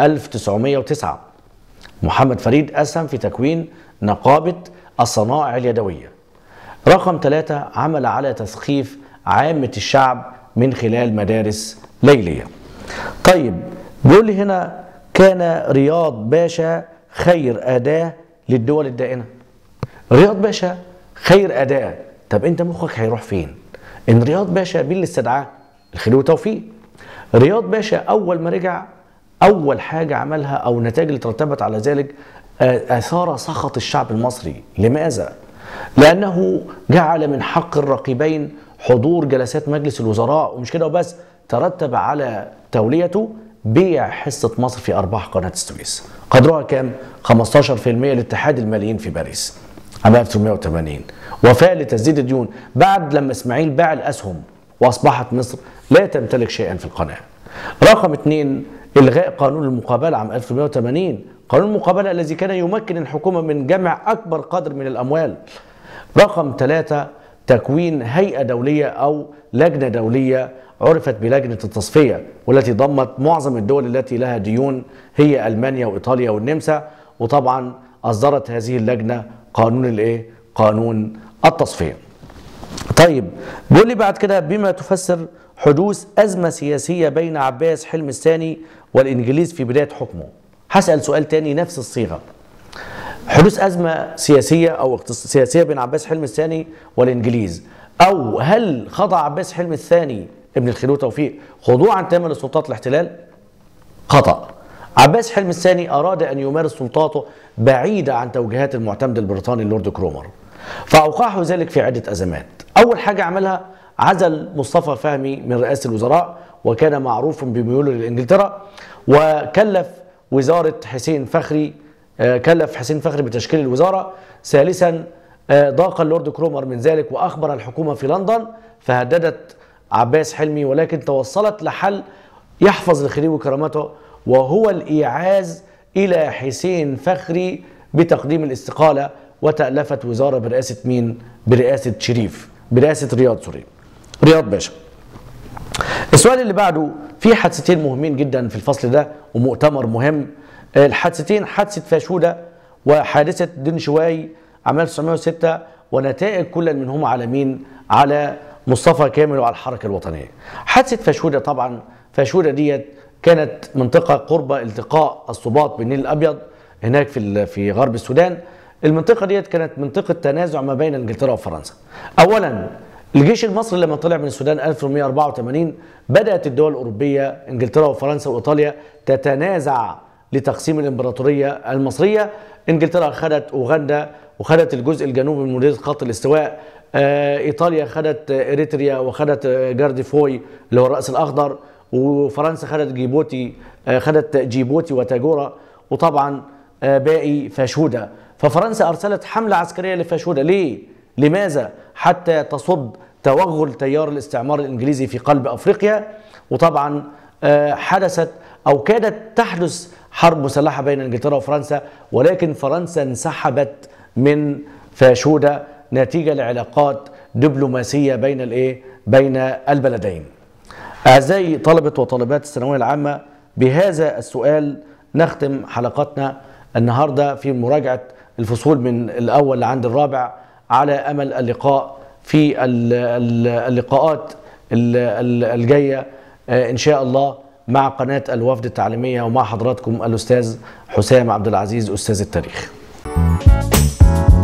1909 محمد فريد اسهم في تكوين نقابه الصنائع اليدويه رقم ثلاثة عمل على تثقيف عامة الشعب من خلال مدارس ليلية طيب بيقول لي هنا كان رياض باشا خير أداة للدول الدائنة رياض باشا خير أداة طب أنت مخك هيروح فين إن رياض باشا مين اللي استدعاه الخديوي توفيق رياض باشا أول ما رجع أول حاجة عملها أو النتائج اللي ترتبت على ذلك آه، أثار سخط الشعب المصري لماذا؟ لأنه جعل من حق الرقيبين حضور جلسات مجلس الوزراء ومش كده وبس ترتب على توليته بيع حصة مصر في أرباح قناة السويس قدرها كام؟ 15% لاتحاد الماليين في باريس عام 1980 وفاء لتسديد الديون بعد لما اسماعيل باع الأسهم وأصبحت مصر لا تمتلك شيئا في القناة رقم اثنين إلغاء قانون المقابلة عام 1980 قانون المقابلة الذي كان يمكن الحكومة من جمع أكبر قدر من الأموال رقم ثلاثة تكوين هيئة دولية أو لجنة دولية عرفت بلجنة التصفية والتي ضمت معظم الدول التي لها ديون هي ألمانيا وإيطاليا والنمسا وطبعا أصدرت هذه اللجنة قانون الإيه؟ قانون التصفية طيب بيقول لي بعد كده بما تفسر حدوث أزمة سياسية بين عباس حلمي الثاني والإنجليز في بداية حكمه هسأل سؤال تاني نفس الصيغة حدوث أزمة سياسية أو اقتص- سياسية بين عباس حلمي الثاني والإنجليز أو هل خضع عباس حلمي الثاني ابن الخديوي توفيق خضوعا تاما لسلطات الاحتلال؟ خطأ عباس حلمي الثاني أراد أن يمارس سلطاته بعيدة عن توجيهات المعتمد البريطاني اللورد كرومر فأوقعه ذلك في عدة أزمات أول حاجة عملها عزل مصطفى فهمي من رئاسة الوزراء وكان معروف بميوله لإنجلترا وكلف وزارة حسين فخري كلف حسين فخري بتشكيل الوزارة ثالثا ضاق اللورد كرومر من ذلك وأخبر الحكومة في لندن فهددت عباس حلمي ولكن توصلت لحل يحفظ الخديوي كرامته وهو الإيعاز إلى حسين فخري بتقديم الاستقالة وتألفت وزارة برئاسة مين؟ برئاسة شريف برئاسة رياض سوري رياض باشا السؤال اللي بعده في حادثتين مهمين جدا في الفصل ده ومؤتمر مهم الحادثتين حادثة فاشودة وحادثة دين شواي عام 1906 ونتائج كل منهما على مين؟ على مصطفى كامل وعلى الحركة الوطنية حادثة فاشودة طبعا فاشودة ديت كانت منطقة قرب التقاء الصباط بالنيل الأبيض هناك في في غرب السودان المنطقة ديت كانت منطقة تنازع ما بين انجلترا وفرنسا اولا الجيش المصري لما طلع من السودان 1884 بدأت الدول الأوروبية انجلترا وفرنسا وإيطاليا تتنازع لتقسيم الإمبراطورية المصرية انجلترا خدت أوغندا وخدت الجزء الجنوبي من مدينة خط الاستواء آه إيطاليا خدت إريتريا وخدت جارديفوي اللي هو الرأس الأخضر وفرنسا خدت جيبوتي آه خدت جيبوتي وتاجورا وطبعا آه باقي فاشودة ففرنسا أرسلت حملة عسكرية لفاشودة ليه؟ لماذا؟ حتى تصد توغل تيار الاستعمار الإنجليزي في قلب أفريقيا وطبعا حدثت أو كادت تحدث حرب مسلحة بين إنجلترا وفرنسا ولكن فرنسا انسحبت من فاشودة نتيجة لعلاقات دبلوماسية بين الإيه؟ بين البلدين. أعزائي طلبة وطالبات الثانوية العامة بهذا السؤال نختم حلقتنا النهارده في مراجعة الفصول من الأول لعند الرابع على امل اللقاء في اللقاءات الجايه ان شاء الله مع قناه الوفد التعليميه ومع حضراتكم الاستاذ حسام عبد العزيز استاذ التاريخ.